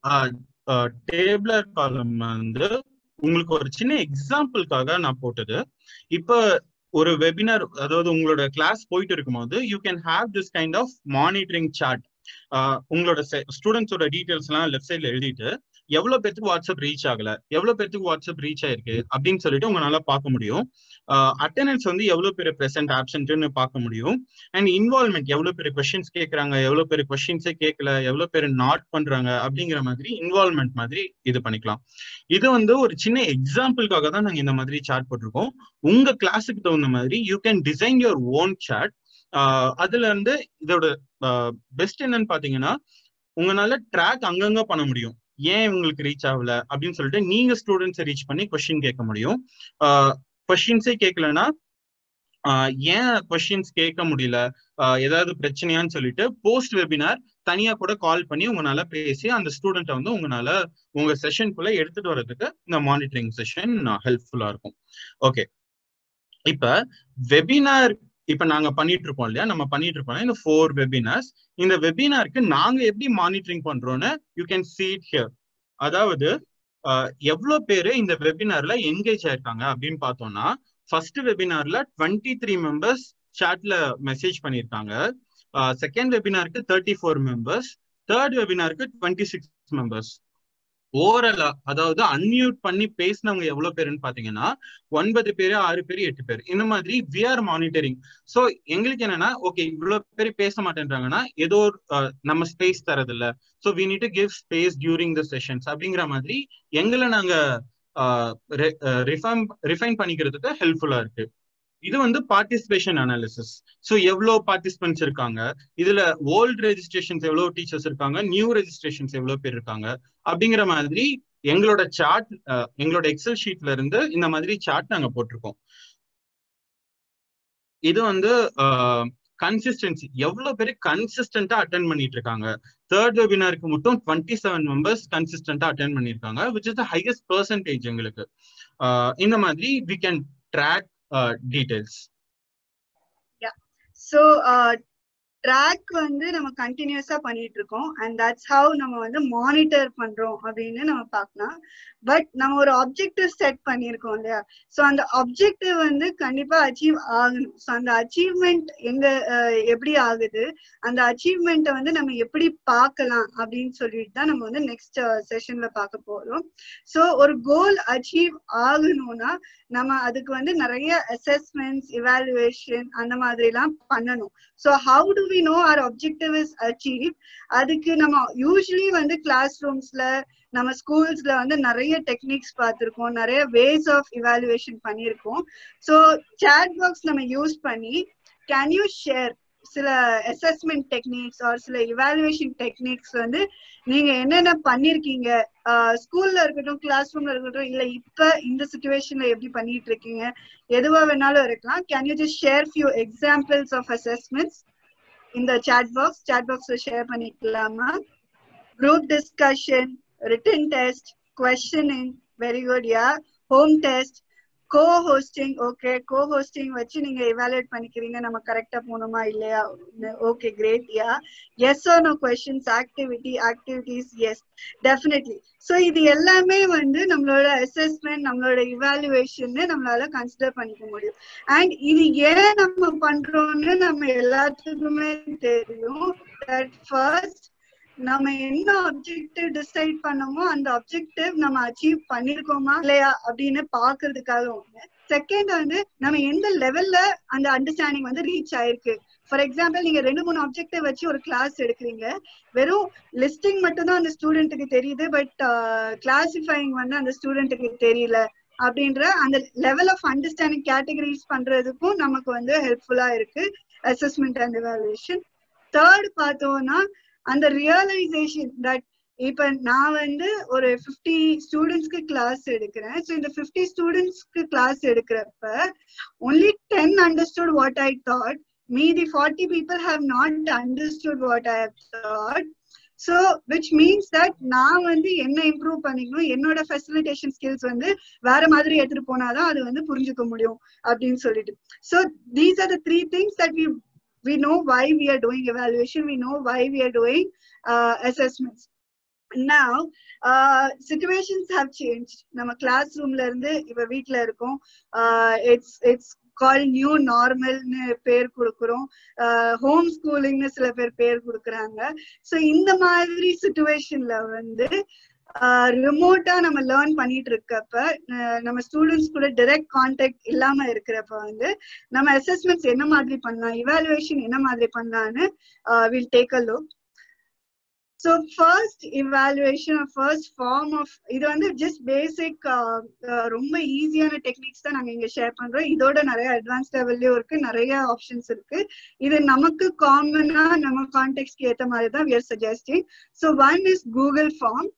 டேபிளர் காலம் வந்து உங்களுக்கு ஒரு சின்ன எக்ஸாம்பிளுக்காக நான் போட்டது இப்ப ஒரு வெபினார் அதாவது உங்களோட கிளாஸ் போயிட்டு இருக்கும்போது you can have this kind of monitoring chart உங்களோட ஸ்டூடெண்ட்ஸோட டீடைல்ஸ் எல்லாம் லெஃப்ட் சைட்ல எழுதிட்டு எவ்வளவு பேத்துக்கு வாட்ஸ்அப் ரீச் ஆகல எவ்வளவு பேத்துக்கு வாட்ஸ்அப் ரீச் ஆயிருக்கு அப்படின்னு சொல்லிட்டு உங்களால பார்க்க முடியும் அட்டண்டன்ஸ் வந்து எவ்வளவு பேர் பிரசன்ட் ஆப்சென்ட்னு பார்க்க முடியும் அண்ட் இன்வால்மெண்ட் எவ்வளவு பேர் கொஸ்டின்ஸ் கேட்கறாங்க எவ்வளவு பேர் கொஸ்டின்ஸே கேட்கல எவ்வளவு பேர் நாட் பண்றாங்க அப்படிங்கிற மாதிரி இன்வால்மெண்ட் மாதிரி இது பண்ணிக்கலாம் இது வந்து ஒரு சின்ன எக்ஸாம்பிளுக்காக தான் நாங்க இந்த மாதிரி சார்ட் போட்டிருக்கோம் உங்க கிளாஸுக்கு தகுந்த மாதிரி you can design your own chart அதுல இருந்து இதோட பெஸ்ட் என்னன்னு பாத்தீங்கன்னா உங்களால ட்ராக் அங்கங்க பண்ண முடியும் ஏன் உங்களுக்கு ரீச் ஆகல அப்படின்னு சொல்லிட்டு நீங்க ஸ்டூடெண்ட்ஸை ரீச் பண்ணி கொஸ்டின் கேட்க முடியும் கொஸ்டின்ஸே கேட்கலன்னா ஏன் கொஸ்டின்ஸ் கேட்க முடியல ஏதாவது பிரச்சனையான்னு சொல்லிட்டு போஸ்ட் வெபினார் தனியா கூட கால் பண்ணி உங்களால பேசி அந்த ஸ்டூடெண்ட்டை வந்து உங்களால உங்க செஷனுக்குள்ள எடுத்துட்டு வர்றதுக்கு இந்த மானிட்டரிங் செஷன் ஹெல்ப்ஃபுல்லா இருக்கும் ஓகே இப்ப வெபினார் இப்ப நாங்க பண்ணிட்டு இருக்கோம் இல்லையா நம்ம பண்ணிட்டு இருக்கோம் இந்த ஃபோர் வெபினார்ஸ் இந்த வெபினாருக்கு நாங்க எப்படி மானிட்டரிங் பண்றோம்னு you can see it here அதாவது எவ்வளவு பேரு இந்த வெபினார்ல என்கேஜ் ஆயிருக்காங்க அப்படின்னு பார்த்தோம்னா ஃபர்ஸ்ட் வெபினார்ல டுவெண்ட்டி த்ரீ மெம்பர்ஸ் சாட்ல மெசேஜ் பண்ணியிருக்காங்க செகண்ட் வெபினாருக்கு தேர்ட்டி ஃபோர் மெம்பர்ஸ் தேர்ட் வெபினாருக்கு டுவெண்ட்டி சிக்ஸ் மெம்பர்ஸ் ஓவராலா அதாவது அன்மியூட் பண்ணி பேசினவங்க எவ்வளவு பேருன்னு பாத்தீங்கன்னா ஒன்பது பேரு ஆறு பேர் எட்டு பேர் இந்த மாதிரி வி ஆர் மானிட்டரிங் சோ எங்களுக்கு என்னன்னா ஓகே இவ்வளவு பேர் பேச மாட்டேன்றாங்கன்னா ஏதோ ஒரு நம்ம ஸ்பேஸ் தரது இல்ல so we need to give space during the sessions அப்படிங்கிற மாதிரி எங்களை நாங்க ரிஃபைன் ரிஃபைன் பண்ணிக்கிறதுக்கு ஹெல்ப்ஃபுல்லா இருக்கு இது வந்து பார்ட்டிசிபேஷன் அனாலிசிஸ் ஸோ எவ்வளோ பார்ட்டிசிபென்ட்ஸ் இருக்காங்க இதுல ஓல்டு ரெஜிஸ்ட்ரேஷன்ஸ் எவ்வளோ டீச்சர்ஸ் இருக்காங்க நியூ ரெஜிஸ்ட்ரேஷன்ஸ் எவ்வளோ பேர் இருக்காங்க அப்படிங்கிற மாதிரி எங்களோட சார்ட் எங்களோட எக்ஸல் ஷீட்ல இருந்து இந்த மாதிரி சார்ட் நாங்க போட்டிருக்கோம் இது வந்து கன்சிஸ்டன்சி எவ்வளவு பேர் கன்சிஸ்டன்டா அட்டன் பண்ணிட்டு இருக்காங்க தேர்ட் வெபினாருக்கு மட்டும் டுவெண்ட்டி செவன் மெம்பர்ஸ் கன்சிஸ்டன்டா அட்டன் பண்ணிருக்காங்க which is the highest percentage எங்களுக்கு இந்த மாதிரி we can track details so track வந்து நம்ம கண்டினியூஸா பண்ணிட்டு இருக்கோம் அண்ட் தட்ஸ் ஹவு நம்ம வந்து மானிட்டர் பண்றோம் அப்படின்னு நம்ம பார்க்கலாம் பட் நம்ம ஒரு ஆப்ஜெக்டிவ் செட் பண்ணியிருக்கோம் இல்லையா ஸோ அந்த ஆப்ஜெக்டிவ் வந்து கண்டிப்பா அச்சீவ் ஆகணும் ஸோ அந்த அச்சீவ்மெண்ட் எங்க எப்படி ஆகுது அந்த அச்சீவ்மெண்ட்டை வந்து நம்ம எப்படி பார்க்கலாம் அப்படின்னு சொல்லிட்டு தான் நம்ம வந்து நெக்ஸ்ட் செஷன்ல பார்க்க போறோம் ஸோ ஒரு கோல் அச்சீவ் ஆகணும்னா நம்ம அதுக்கு வந்து நிறைய அசஸ்மெண்ட்ஸ் இவாலுவேஷன் அந்த மாதிரி எல்லாம் பண்ணணும் so how do we know our objective is achieve அதுக்கு நம்ம யூஸ்வலி வந்து கிளாஸ் ரூம்ஸ்ல நம்ம ஸ்கூல்ஸ்ல வந்து நிறைய டெக்னிக்ஸ் பார்த்துருக்கோம் நிறைய வேஸ் ஆஃப் இவாலுவேஷன் பண்ணியிருக்கோம் ஸோ சேட் பாக்ஸ் நம்ம யூஸ் பண்ணி கேன் யூ ஷேர் சில அசஸ்மெண்ட் டெக்னிக்ஸ் ஆர் சில இவாலுவேஷன் டெக்னிக்ஸ் வந்து நீங்க என்னென்ன பண்ணிருக்கீங்க ஸ்கூல்ல இருக்கட்டும் கிளாஸ் ரூம்ல இருக்கட்டும் இல்ல இப்ப இந்த சுச்சுவேஷன்ல எப்படி பண்ணிட்டு இருக்கீங்க எதுவா வேணாலும் இருக்கலாம் can you just share few examples of assessments இந்த சாட் பாக்ஸ் சாட் பாக்ஸ்ல ஷேர் பண்ணிக்கலாமா group discussion written test questioning very good ya home test co hosting okay co hosting வச்சு நீங்க இவாலுவேட் பண்ணிக்கிறீங்க நம்ம கரெக்டா போகணுமா இல்லையா okay great ya yes or no questions activity activities yes definitely so இது எல்லாமே வந்து நம்மளோட அசஸ்மெண்ட் நம்மளோட இவாலுவேஷன் நம்மளால கன்சிடர் பண்ணிக்க முடியும் அண்ட் இது ஏன் நம்ம பண்றோம்னு நம்ம எல்லாத்துக்குமே தெரியும் தட் ஃபர்ஸ்ட் நம்ம என்ன அப்ஜெக்டிவ் டிசைட் பண்ணமோ அந்த அப்ஜெக்டிவ் நம்ம அச்சீவ் பண்ணிருக்கோமா இல்லையா அப்படின்னு பாக்குறதுக்காக ஒண்ணு செகண்ட் வந்து நம்ம எந்த லெவல்ல அந்த அண்டர்ஸ்டாண்டிங் வந்து ரீச் ஆயிருக்கு ஃபார் எக்ஸாம்பிள் நீங்க ரெண்டு மூணு அப்ஜெக்டிவ் வச்சு ஒரு கிளாஸ் எடுக்கிறீங்க வெறும் லிஸ்டிங் மட்டும் தான் அந்த ஸ்டூடெண்ட்டுக்கு தெரியுது பட் கிளாசிஃபைங் வந்து அந்த ஸ்டூடெண்ட்டுக்கு தெரியல அப்படின்ற அந்த லெவல் ஆஃப் அண்டர்ஸ்டாண்டிங் கேட்டகரைஸ் பண்றதுக்கும் நமக்கு வந்து ஹெல்ப்ஃபுல்லா இருக்கு அசஸ்மெண்ட் அண்ட் எவாலுவேஷன் தேர்ட் பார்த்தோம்னா அந்த ரியலைசேஷன் தட் இப்ப நான் வந்து ஒரு ஃபிஃப்டி ஸ்டூடெண்ட்ஸ்க்கு கிளாஸ் எடுக்கிறேன் ஸோ இந்த ஃபிஃப்டி ஸ்டூடெண்ட்ஸ்க்கு கிளாஸ் எடுக்கிறப்ப only ten understood what I thought மீதி forty people have not understood what I have thought so which means that நான் வந்து என்ன இம்ப்ரூவ் பண்ணிக்கணும் என்னோட ஃபெசிலிட்டேஷன் ஸ்கில்ஸ் வந்து வேற மாதிரி எடுத்துட்டு போனாதான் அது வந்து புரிஞ்சுக்க முடியும் அப்படின்னு சொல்லிட்டு so these are the three things that we we know why we are doing evaluation we know why we are doing uh, assessments now uh, situations have changed நம்ம கிளாஸ் ரூம்ல இருந்து இப்ப வீட்ல இருக்கோம் இட்ஸ் இட்ஸ் கால் நியூ நார்மல்னு பேர் கொடுக்குறோம் home ஸ்கூலிங்னு சில பேர் பேர் கொடுக்குறாங்க ஸோ இந்த மாதிரி சுச்சுவேஷன்ல வந்து ரிமோட்டா நம்ம லேர்ன் பண்ணிட்டு இருக்கப்ப நம்ம ஸ்டூடெண்ட்ஸ் கூட டைரக்ட் கான்டாக்ட் இல்லாம இருக்கிறப்ப வந்து நம்ம அசஸ்மெண்ட்ஸ் என்ன மாதிரி பண்ணலாம் இவாலுவேஷன் என்ன மாதிரி பண்ணலான்னு will take a look so first evaluation first form of இது வந்து ஜஸ்ட் பேசிக் ரொம்ப ஈஸியான டெக்னிக்ஸ் தான் நாங்கள் இங்கே ஷேர் பண்றோம் இதோட நிறைய அட்வான்ஸ் லெவல்லையும் இருக்கு நிறைய ஆப்ஷன்ஸ் இருக்கு இது நமக்கு காமனா நம்ம கான்டெக்ட்க்கு ஏற்ற மாதிரி தான் we're suggesting so one is Google form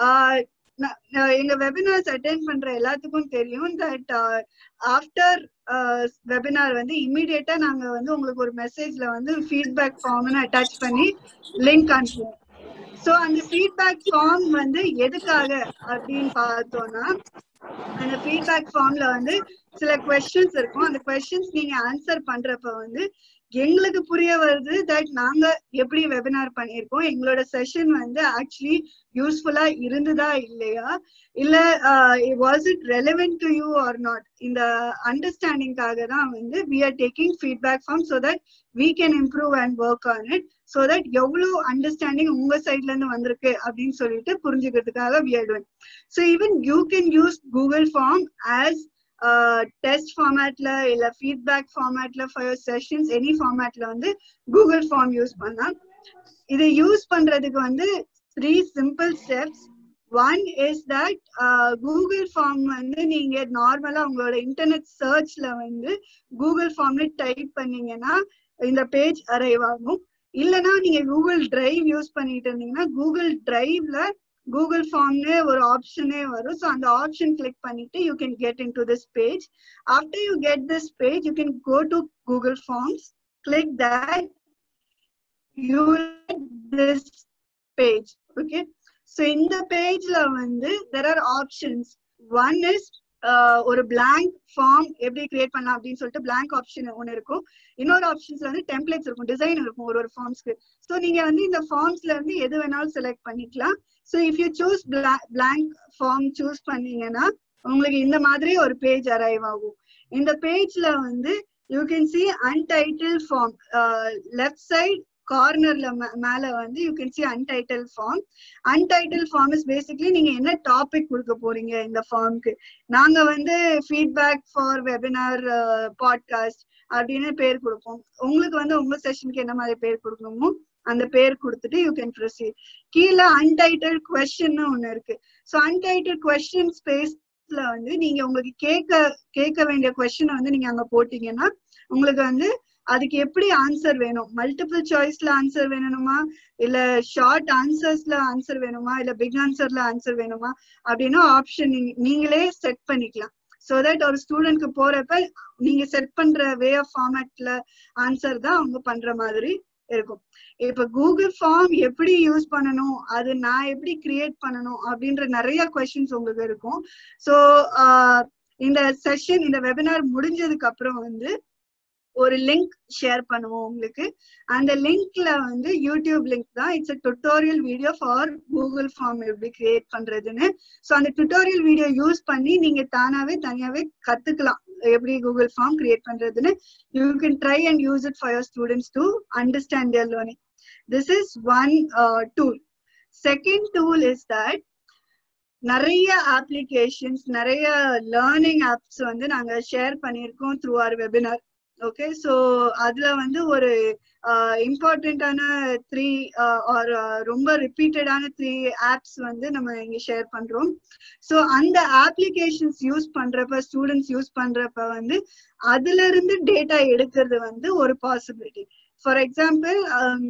எங்க வெபினார்ஸ் அட்டென்ட் பண்ற எல்லாத்துக்கும் தெரியும் தட் ஆஃப்டர் வெபினார் வந்து இம்மிடியட்டா நாங்க வந்து உங்களுக்கு ஒரு மெசேஜ்ல வந்து ஃபீட்பேக் ஃபார்ம்னு அட்டாச் பண்ணி லிங்க் அனுப்புவோம் சோ அந்த ஃபீட்பேக் ஃபார்ம் வந்து எதுக்காக அப்படின்னு பார்த்தோம்னா அந்த ஃபீட்பேக் ஃபார்ம்ல வந்து சில கொஸ்டின்ஸ் இருக்கும் அந்த கொஸ்டின்ஸ் நீங்க ஆன்சர் பண்றப்ப வந்து எங்களுக்கு புரிய வருது தட் நாங்க எப்படி வெபினார் பண்ணியிருக்கோம் எங்களோட செஷன் வந்து ஆக்சுவலி யூஸ்ஃபுல்லா இருந்ததா இல்லையா இல்ல was it relevant to you or not இந்த அண்டர்ஸ்டாண்டிங்காக தான் வந்து we are taking feedback form so that we can improve and work on it so that எவ்வளவு அண்டர்ஸ்டாண்டிங் உங்க சைட்ல இருந்து வந்திருக்கு அப்படின்னு சொல்லிட்டு புரிஞ்சுக்கிறதுக்காக we are doing so even you can use Google form as test ஃபார்மேட்ல இல்ல ஃபீட்பேக் ஃபார்மேட்ல ஃபார் செஷன்ஸ் எனி ஃபார்மேட்ல வந்து கூகுள் ஃபார்ம் யூஸ் பண்ணலாம் இதை யூஸ் பண்றதுக்கு வந்து three simple steps one is that Google form வந்து நீங்க நார்மலா உங்களோட இன்டர்நெட் சர்ச்ல வந்து கூகுள் ஃபார்ம்ல டைப் பண்ணீங்கன்னா இந்த பேஜ் அரைவ் ஆகும் இல்லைன்னா நீங்க கூகுள் டிரைவ் யூஸ் பண்ணிட்டு இருந்தீங்கன்னா கூகுள் டிரைவ்ல கூகுள் ஃபார்ம்னு ஒரு ஆப்ஷனே வரும் ஸோ அந்த ஆப்ஷன் கிளிக் பண்ணிட்டு you can get in to this page after you get this page you can go to Google forms click that you this page okay so இந்த பேஜ்ல வந்து there are options one is ஒரு blank form எப்படி create பண்ணலாம் அப்படின்னு சொல்லிட்டு blank option ஒன்று இருக்கும் இன்னொரு ஆப்ஷன்ஸ்ல வந்து டெம்ப்ளேட்ஸ் இருக்கும் டிசைன் இருக்கும் ஒரு ஒரு ஃபார்ம்ஸ்க்கு ஸோ நீங்க வந்து இந்த ஃபார்ம்ஸ்ல இருந்து எது வேணாலும் செலக்ட் பண்ணிக்கலாம் so if you choose blank form choose பண்ணீங்கன்னா உங்களுக்கு இந்த மாதிரி ஒரு பேஜ் அரைவ் ஆகும் இந்த பேஜ்ல வந்து you can see untitled form left side கார்னர்ல மேல வந்து you can see untitled form untitled form is basically நீங்க என்ன டாபிக் கொடுக்க போறீங்க இந்த ஃபார்முக்கு நாங்க வந்து ஃபீட்பேக் ஃபார் வெபினார் பாட்காஸ்ட் அப்படின்னு பேர் கொடுப்போம் உங்களுக்கு வந்து உங்க செஷனுக்கு என்ன மாதிரி பேர் கொடுக்கணுமோ அந்த பேர் கொடுத்துட்டு யூ கேன் ப்ரொசீட் கீழே அன்டைட்டில் கொஸ்டின் ஒண்ணு இருக்கு ஸோ அன்டைட்டில் கொஸ்டின் ஸ்பேஸ்ல வந்து நீங்க உங்களுக்கு கேட்க கேட்க வேண்டிய கொஸ்டினை வந்து நீங்க அங்க போட்டீங்கன்னா உங்களுக்கு வந்து அதுக்கு எப்படி ஆன்சர் வேணும் மல்டிபிள் சாய்ஸ்ல ஆன்சர் வேணுமா இல்ல ஷார்ட் ஆன்சர்ஸ்ல ஆன்சர் வேணுமா இல்ல பிக் ஆன்சர்ல ஆன்சர் வேணுமா அப்படின்னு ஆப்ஷன் நீங்களே செட் பண்ணிக்கலாம் சோ தட் ஒரு ஸ்டூடெண்ட்க்கு போறப்ப நீங்க செட் பண்ற வே ஆஃப் ஃபார்மேட்ல ஆன்சர் தான் அவங்க பண்ற மாதிரி இருக்கும் இப்ப கூகுள் ஃபார்ம் எப்படி யூஸ் பண்ணணும் அது நான் எப்படி கிரியேட் பண்ணணும் அப்படின்ற நிறைய கொஸ்டின்ஸ் உங்களுக்கு இருக்கும் ஸோ இந்த செஷன் இந்த வெபினார் முடிஞ்சதுக்கு அப்புறம் வந்து ஒரு லிங்க் ஷேர் பண்ணுவோம் உங்களுக்கு அந்த லிங்க்ல வந்து யூடியூப் லிங்க் தான் it's tutorial video for Google form எப்படி கிரியேட் பண்றதுன்னு ஸோ அந்த டுட்டோரியல் வீடியோ யூஸ் பண்ணி நீங்க தானாவே தனியாவே கத்துக்கலாம் எப்படி கூகுள் ஃபார்ம் கிரியேட் பண்றதுன்னு you can try and use it for your students to understand their learning this is one tool second tool is that நிறைய அப்ளிகேஷன்ஸ் நிறைய லேர்னிங் ஆப்ஸ் வந்து நாங்க ஷேர் பண்ணியிருக்கோம் through our webinar okay so அதுல வந்து ஒரு இம்பார்ட்டண்ட்டான த்ரீ ஆர் ரொம்ப ரிப்பீட்டடான த்ரீ ஆப்ஸ் வந்து நம்ம இங்க ஷேர் பண்றோம் ஸோ அந்த அப்ளிகேஷன்ஸ் யூஸ் பண்றப்ப ஸ்டூடெண்ட்ஸ் யூஸ் பண்றப்ப வந்து அதுல இருந்து டேட்டா எடுக்கிறது வந்து ஒரு possibility for example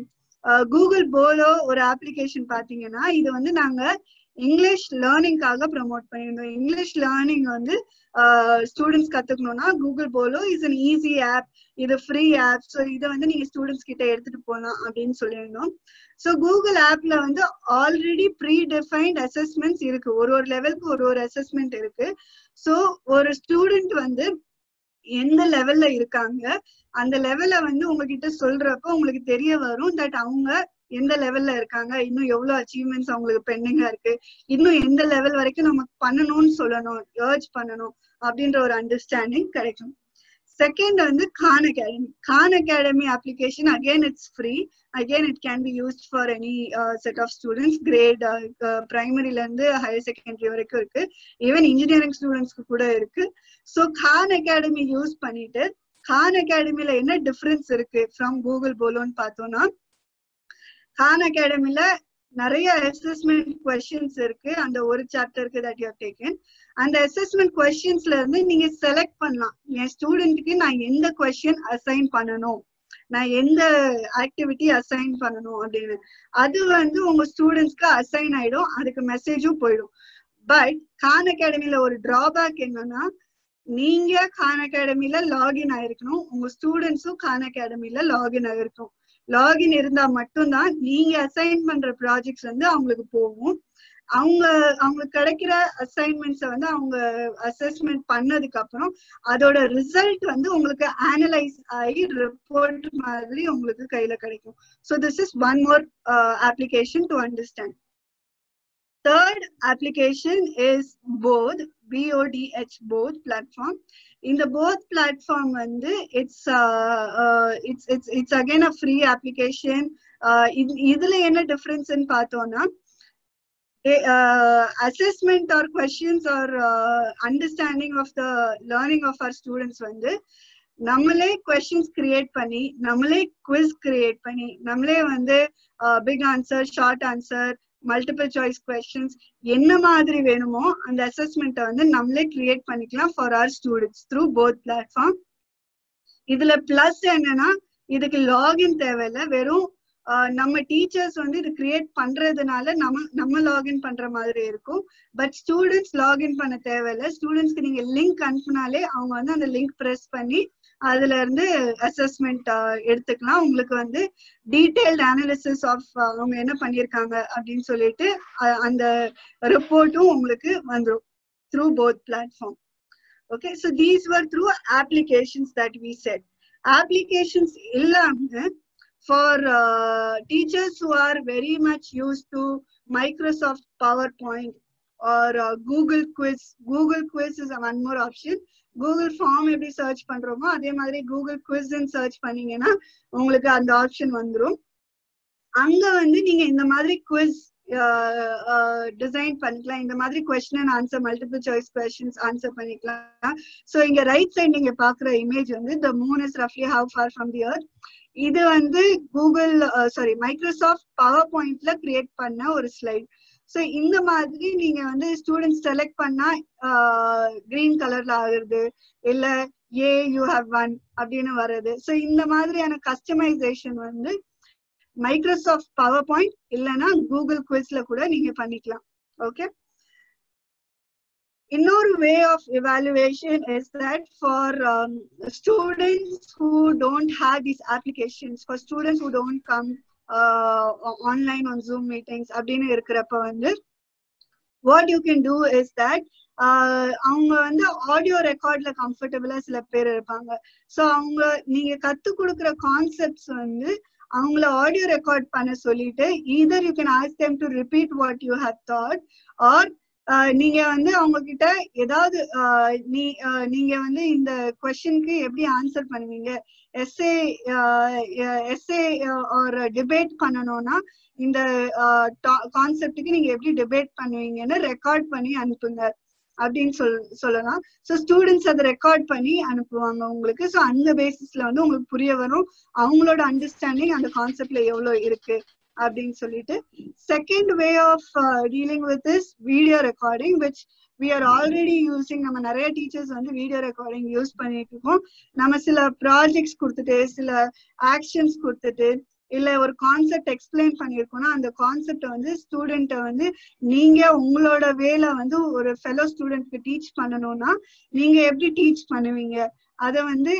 Google Bolo ஒரு அப்ளிகேஷன் பாத்தீங்கன்னா இது வந்து நாங்க இங்கிலீஷ் லேர்னிங்காக ப்ரமோட் பண்ணியிருந்தோம் இங்கிலீஷ் லேர்னிங் வந்து ஸ்டூடெண்ட்ஸ் கத்துக்கணும்னா Google Bolo is an easy app இது ஃப்ரீ ஆப் ஸோ இதை வந்து நீங்க ஸ்டூடெண்ட்ஸ் கிட்ட எடுத்துட்டு போகலாம் அப்படின்னு சொல்லியிருந்தோம் ஸோ கூகுள் ஆப்ல வந்து ஆல்ரெடி ப்ரீ டிஃபைன்ட் அசஸ்மெண்ட்ஸ் இருக்கு ஒரு ஒரு லெவலுக்கு ஒரு ஒரு அசஸ்மெண்ட் இருக்கு ஸோ ஒரு ஸ்டூடெண்ட் வந்து எந்த லெவல்ல இருக்காங்க அந்த லெவல்ல வந்து உங்ககிட்ட சொல்றப்ப உங்களுக்கு தெரிய வரும் தட் அவங்க எந்த லெவல்ல இருக்காங்க இன்னும் எவ்வளவு அச்சீவ்மெண்ட்ஸ் அவங்களுக்கு பெண்டிங்கா இருக்கு இன்னும் எந்த லெவல் வரைக்கும் நம்ம பண்ணணும்னு சொல்லணும் ஏர்ஜ் பண்ணணும் அப்படின்ற ஒரு அண்டர்ஸ்டாண்டிங் கிடைக்கும் செகண்ட் வந்து Khan academy Khan academy application again it's free again it can be used for any set of students grade பிரைமரில இருந்து ஹையர் செகண்டரி வரைக்கும் இருக்கு ஈவன் இன்ஜினியரிங் ஸ்டூடெண்ட்ஸ்க்கு கூட இருக்கு ஸோ கான் அகாடமி யூஸ் பண்ணிட்டு கான் அகாடமில என்ன டிஃபரன்ஸ் இருக்கு ஃப்ரம் கூகுள் போலோன்னு பார்த்தோம்னா கான் அகாடமில நிறைய அசஸ்மெண்ட் கொஸ்டின்ஸ் இருக்கு அந்த ஒரு சாப்டருக்கு தட் யூ டேக்கன் அந்த அசஸ்மெண்ட் கொஸ்டின்ஸ்ல இருந்து நீங்க செலக்ட் பண்ணலாம் என் ஸ்டூடெண்ட்டுக்கு நான் எந்த கொஸ்டின் அசைன் பண்ணணும் நான் எந்த ஆக்டிவிட்டி அசைன் பண்ணணும் அப்படின்னு அது வந்து உங்க ஸ்டூடெண்ட்ஸ்க்கு அசைன் ஆயிடும் அதுக்கு மெசேஜும் போயிடும் பட் கான் அகாடமில ஒரு டிராபேக் என்னன்னா நீங்க கான் அகாடமில லாகின் ஆயிருக்கணும் உங்க ஸ்டூடெண்ட்ஸும் கான் அகாடமில லாகின் ஆயிருக்கும் லாகின் இருந்தா மட்டும்தான் நீங்க அசைன் பண்ற ப்ராஜெக்ட்ஸ் வந்து அவங்களுக்கு போகும் அவங்க அவங்களுக்கு கிடைக்கிற அசைன்மெண்ட்ஸை வந்து அவங்க அசஸ்மெண்ட் பண்ணதுக்கு அப்புறம் அதோட ரிசல்ட் வந்து உங்களுக்கு அனலைஸ் ஆகி ரிப்போர்ட் மாதிரி உங்களுக்கு கையில கிடைக்கும் so this is one more application to understand third application is both B O T H both platform இந்த போத் பிளாட்ஃபார்ம் வந்து it's it's it's it's again a free application இதுல என்ன டிஃபரன்ஸ்ன்னு பார்த்தோம்னா assessment or questions or understanding of the learning of our students வந்து நம்மளே questions create பண்ணி நம்மளே குவிஸ் கிரியேட் பண்ணி நம்மளே வந்து big answer short answer multiple choice questions என்ன மாதிரி வேணுமோ அந்த அசஸ்மெண்ட்டை வந்து நம்மளே கிரியேட் பண்ணிக்கலாம் for our students through both platform இதுல பிளஸ் என்னன்னா இதுக்கு லாகின் தேவையில்ல வெறும் நம்ம டீச்சர்ஸ் வந்து இது கிரியேட் பண்றதுனால நம்ம நம்ம லாகின் பண்ற மாதிரி இருக்கும் பட் ஸ்டூடெண்ட்ஸ் லாகின் பண்ண தேவையில்ல ஸ்டூடெண்ட்ஸ்க்கு நீங்க லிங்க் அனுப்புனாலே அவங்க வந்து அந்த லிங்க் ப்ரெஸ் பண்ணி அதுல இருந்து அசஸ்மெண்ட் எடுத்துக்கலாம் உங்களுக்கு வந்து டீடைல்டு அனாலிசிஸ் ஆஃப் அவங்க என்ன பண்ணிருக்காங்க அப்படின்னு சொல்லிட்டு அந்த ரிப்போர்ட்டும் உங்களுக்கு வந்துடும் through both platform okay so these were through applications that we set applications இல்லாம for uh, teachers who are very much used to Microsoft PowerPoint or uh, Google Quiz. Google Quiz is one more option. Google form எப்படி search பண்றோமோ அதே மாதிரி Google குவிஸ்ன்னு search பண்ணீங்கன்னா உங்களுக்கு அந்த option வந்துடும் அங்க வந்து நீங்க இந்த மாதிரி குவிஸ் டிசைன் பண்ணிக்கலாம் இந்த மாதிரி question and answer multiple choice questions answer பண்ணிக்கலாம் ஸோ இங்க ரைட் சைட் நீங்க பாக்குற இமேஜ் வந்து த மூன் இஸ் ரஃப்லி how far from the earth இது வந்து கூகுள் சாரி மைக்ரோசாஃப்ட் பவர் பாயிண்ட்ல கிரியேட் பண்ண ஒரு ஸ்லைட் ஸோ இந்த மாதிரி நீங்க வந்து ஸ்டூடெண்ட்ஸ் செலக்ட் பண்ணா கிரீன் கலர்ல ஆகுறது இல்ல ஏ யூ ஹவ் ஒன் அப்படின்னு வர்றது ஸோ இந்த மாதிரியான கஸ்டமைசேஷன் வந்து மைக்ரோசாஃப்ட் பவர் பாயிண்ட் இல்லைன்னா கூகுள் குவிஸ்ல கூட நீங்க பண்ணிக்கலாம் ஓகே இன்னொரு way of evaluation is that for students who don't have these applications for students who don't come online on Zoom meetings அப்படின்னு இருக்கிறப்ப வந்து what you can do is that அவங்க வந்து ஆடியோ ரெக்கார்ட்ல கம்ஃபர்டபுளா சில பேர் இருப்பாங்க ஸோ அவங்க நீங்க கத்து கொடுக்குற கான்செப்ட்ஸ் வந்து அவங்கள ஆடியோ ரெக்கார்ட் பண்ண சொல்லிட்டு either you can ask them to repeat what you have thought or ah நீங்க வந்து அவங்க கிட்ட ஏதாவது ஆஹ் நீ ஆஹ் நீங்க வந்து இந்த கொஸ்டினுக்கு எப்படி ஆன்சர் பண்ணுவீங்க எஸ்ஏ எஸ்ஏ ஒரு டிபேட் பண்ணணும்னா இந்த கான்செப்டுக்கு நீங்க எப்படி டிபேட் பண்ணுவீங்கன்னு ரெக்கார்ட் பண்ணி அனுப்புங்க அப்படின்னு சொல் சொல்லலாம் ஸோ ஸ்டூடெண்ட்ஸ் அதை ரெக்கார்ட் பண்ணி அனுப்புவாங்க உங்களுக்கு ஸோ அந்த பேசிஸ்ல வந்து உங்களுக்கு புரிய வரும் அவங்களோட அண்டர்ஸ்டாண்டிங் அந்த கான்செப்ட்ல எவ்வளவு இருக்கு அப்படின்னு சொல்லிட்டு second way of dealing with this video recording which we are already using நம்ம நிறைய டீச்சர்ஸ் வந்து வீடியோ ரெக்கார்டிங் யூஸ் பண்ணிட்டு இருக்கோம் நம்ம சில ப்ராஜெக்ட்ஸ் கொடுத்துட்டு சில ஆக்ஷன்ஸ் கொடுத்துட்டு இல்ல ஒரு கான்செப்ட் எக்ஸ்பிளைன் பண்ணிருக்கோம்னா அந்த கான்செப்ட வந்து ஸ்டூடெண்ட்டை வந்து நீங்க உங்களோட வேலை வந்து ஒரு ஃபெலோ ஸ்டூடெண்ட்க்கு டீச் பண்ணணும்னா நீங்க எப்படி டீச் பண்ணுவீங்க அதை வந்து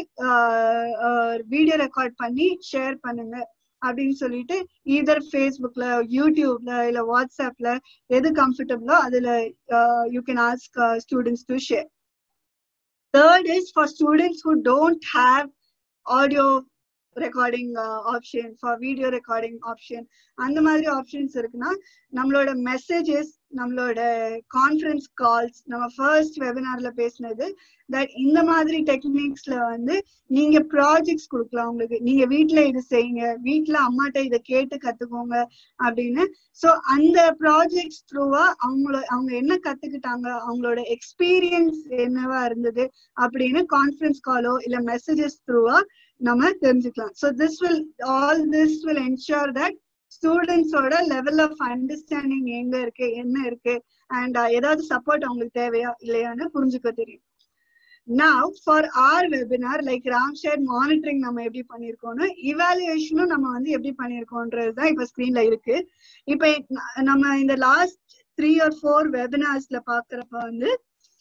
வீடியோ ரெக்கார்ட் பண்ணி ஷேர் பண்ணுங்க அப்படின்னு சொல்லிட்டு ஈதர் ஃபேஸ்புக்ல யூடியூப்ல இல்ல வாட்ஸ்அப்ல எது கம்ஃபர்டபுளோ அதுல you can ask students to share third is for students who don't have audio recording option for video recording option அந்த மாதிரி ஆப்ஷன்ஸ் இருக்குன்னா நம்மளோட மெசேஜஸ் நம்மளோட கான்ஃபரன்ஸ் கால்ஸ் நம்ம ஃபர்ஸ்ட் வெபினார்ல பேசினது தட் இந்த மாதிரி டெக்னிக்ஸ்ல வந்து நீங்க ப்ராஜெக்ட்ஸ் கொடுக்கலாம் உங்களுக்கு நீங்க வீட்ல இது செய்யுங்க வீட்ல அம்மாட்ட இதை கேட்டு கத்துக்கோங்க அப்படின்னு ஸோ அந்த ப்ராஜெக்ட்ஸ் த்ரூவா அவங்கள அவங்க என்ன கத்துக்கிட்டாங்க அவங்களோட எக்ஸ்பீரியன்ஸ் என்னவா இருந்தது அப்படின்னு கான்ஃபரன்ஸ் காலோ இல்ல மெசேஜஸ் த்ரூவா நம்ம தெரிஞ்சுக்கலாம் so this will all this will ensure that ஸ்டூடெண்ட்ஸோட லெவல் ஆஃப் அண்டர்ஸ்டாண்டிங் எங்க இருக்கு என்ன இருக்கு அண்ட் ஏதாவது சப்போர்ட் அவங்களுக்கு தேவையா இல்லையான்னு புரிஞ்சுக்க தெரியும் now for our webinar like ராம்ஷேட் மானிட்டரிங் நம்ம எப்படி பண்ணிருக்கோம்னு இவாலுவேஷனும் நம்ம வந்து எப்படி பண்ணிருக்கோன்றது தான் இப்ப ஸ்கிரீன்ல இருக்கு இப்ப நம்ம இந்த லாஸ்ட் த்ரீ ஆர் ஃபோர் வெபினார்ஸ்ல பாக்குறப்ப வந்து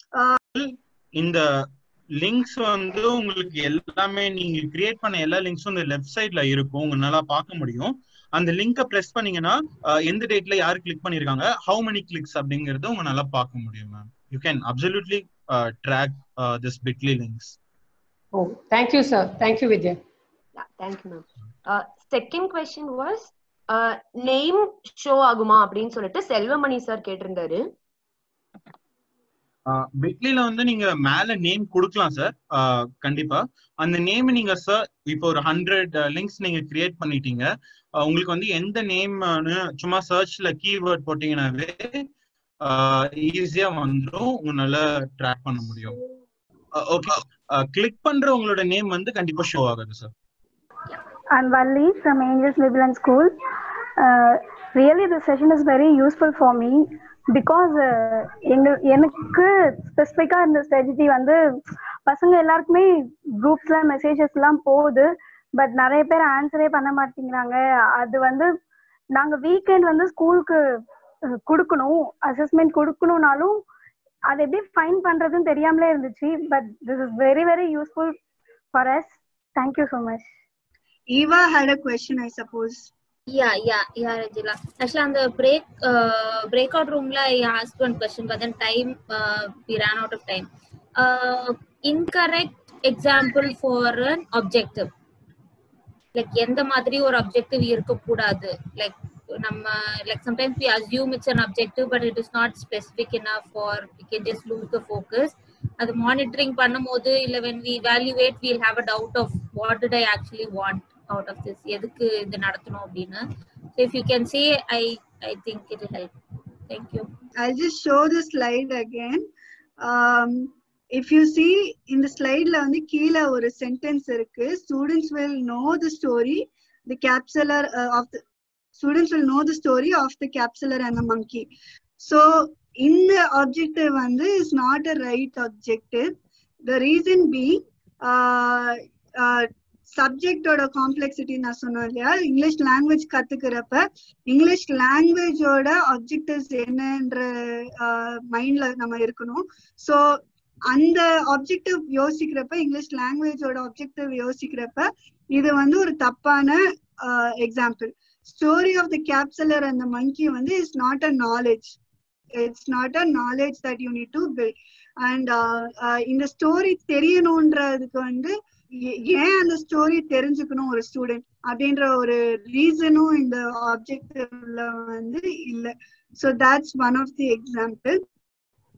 இந்த லிங்க்ஸ் வந்து உங்களுக்கு எல்லாமே நீங்க கிரியேட் பண்ண எல்லா லிங்க்ஸும் இந்த லெஃப்ட் சைட்ல இருக்கும் உங்களால பார்க்க முடியும் அந்த லிங்கை பிரஸ் பண்ணீங்கன்னா எந்த டேட்ல யாரு கிளிக் பண்ணிருக்காங்க ஹவு மெனி கிளிக்ஸ் அப்படிங்கறத உங்களால பார்க்க முடியும் ma'am you can absolutely track this Bitly links oh thank you sir thank you Vidya thank you ma'am second question was name show ஆகுமா அப்படின்னு சொல்லிட்டு செல்வமணி சார் கேட்டிருந்தாரு பிட்லில வந்து நீங்க மேல நேம் கொடுக்கலாம் சார் கண்டிப்பா அந்த நேம் நீங்க சார் இப்போ ஒரு ஹண்ட்ரட் லிங்க்ஸ் நீங்க கிரியேட் பண்ணிட்டீங்க உங்களுக்கு வந்து எந்த நேம்னு சும்மா சர்ச்ல கீவேர்ட் போட்டீங்கன்னாவே ஈஸியா வந்துடும் உங்களால ட்ராக் பண்ண முடியும் ஓகே கிளிக் பண்ற உங்களோட நேம் வந்து கண்டிப்பா ஷோ ஆகுது sir I'm Valli from Angels Vigilant School. Uh, really, the session is very useful for me because எங்க எனக்கு ஸ்பெசிஃபிக்காக இந்த ஸ்ட்ராட்டஜி வந்து பசங்க எல்லாருக்குமே குரூப்ஸ்ல மெசேஜஸ் எல்லாம் போகுது பட் நிறைய பேர் ஆன்சரே பண்ண மாட்டேங்கிறாங்க அது வந்து நாங்க வீக்கெண்ட் வந்து ஸ்கூலுக்கு கொடுக்கணும் அசஸ்மெண்ட் கொடுக்கணும்னாலும் அது எப்படி ஃபைன் பண்றதுன்னு தெரியாமலே இருந்துச்சு but this is very very useful for us thank you so much Eva had a question, I suppose. Yeah, yeah, yeah, Rajila. Actually, on the break uh, breakout room, la, I asked one question, but then time uh, we ran out of time. Uh, incorrect example for an objective. Like எந்த மாதிரி ஒரு objective இருக்கக்கூடாது like நம்ம like sometimes we assume it's an objective but it is not specific enough for we can just lose the focus அது monitoring பண்ணும்போது இல்ல when we evaluate we'll have a doubt of what did I actually want out of this எதுக்கு இது நடத்தணும் அப்படின்னு so if you can say I I think it help thank you I'll just show the slide again. Um, if you see in the slide ல வந்து கீழ ஒரு sentence இருக்கு students will know the story the capsular uh, of the students will know the story of the capsular and the monkey so இந்த objective வந்து is not a right objective the reason being uh, uh, சப்ஜெக்டோட complexity நான் சொன்னேன் இல்லையா English language கத்துக்கிறப்ப இங்கிலீஷ் லாங்குவேஜோட objectives என்னன்ற மைண்ட்ல நம்ம இருக்கணும் ஸோ அந்த ஆப்ஜெக்டிவ் யோசிக்கிறப்ப இங்கிலீஷ் லாங்குவேஜோட ஆப்ஜெக்டிவ் யோசிக்கிறப்ப இது வந்து ஒரு தப்பான example story of the cap seller அந்த மங்கி வந்து it's not a knowledge it's not a knowledge that you need to build and இந்த ஸ்டோரி தெரியணுன்றதுக்கு வந்து ஏன் அந்த ஸ்டோரி தெரிஞ்சுக்கணும் ஒரு ஸ்டூடெண்ட் அப்படின்ற ஒரு ரீசனும் இந்த ஆப்ஜெக்டிவ்ல வந்து இல்ல so that's one of the example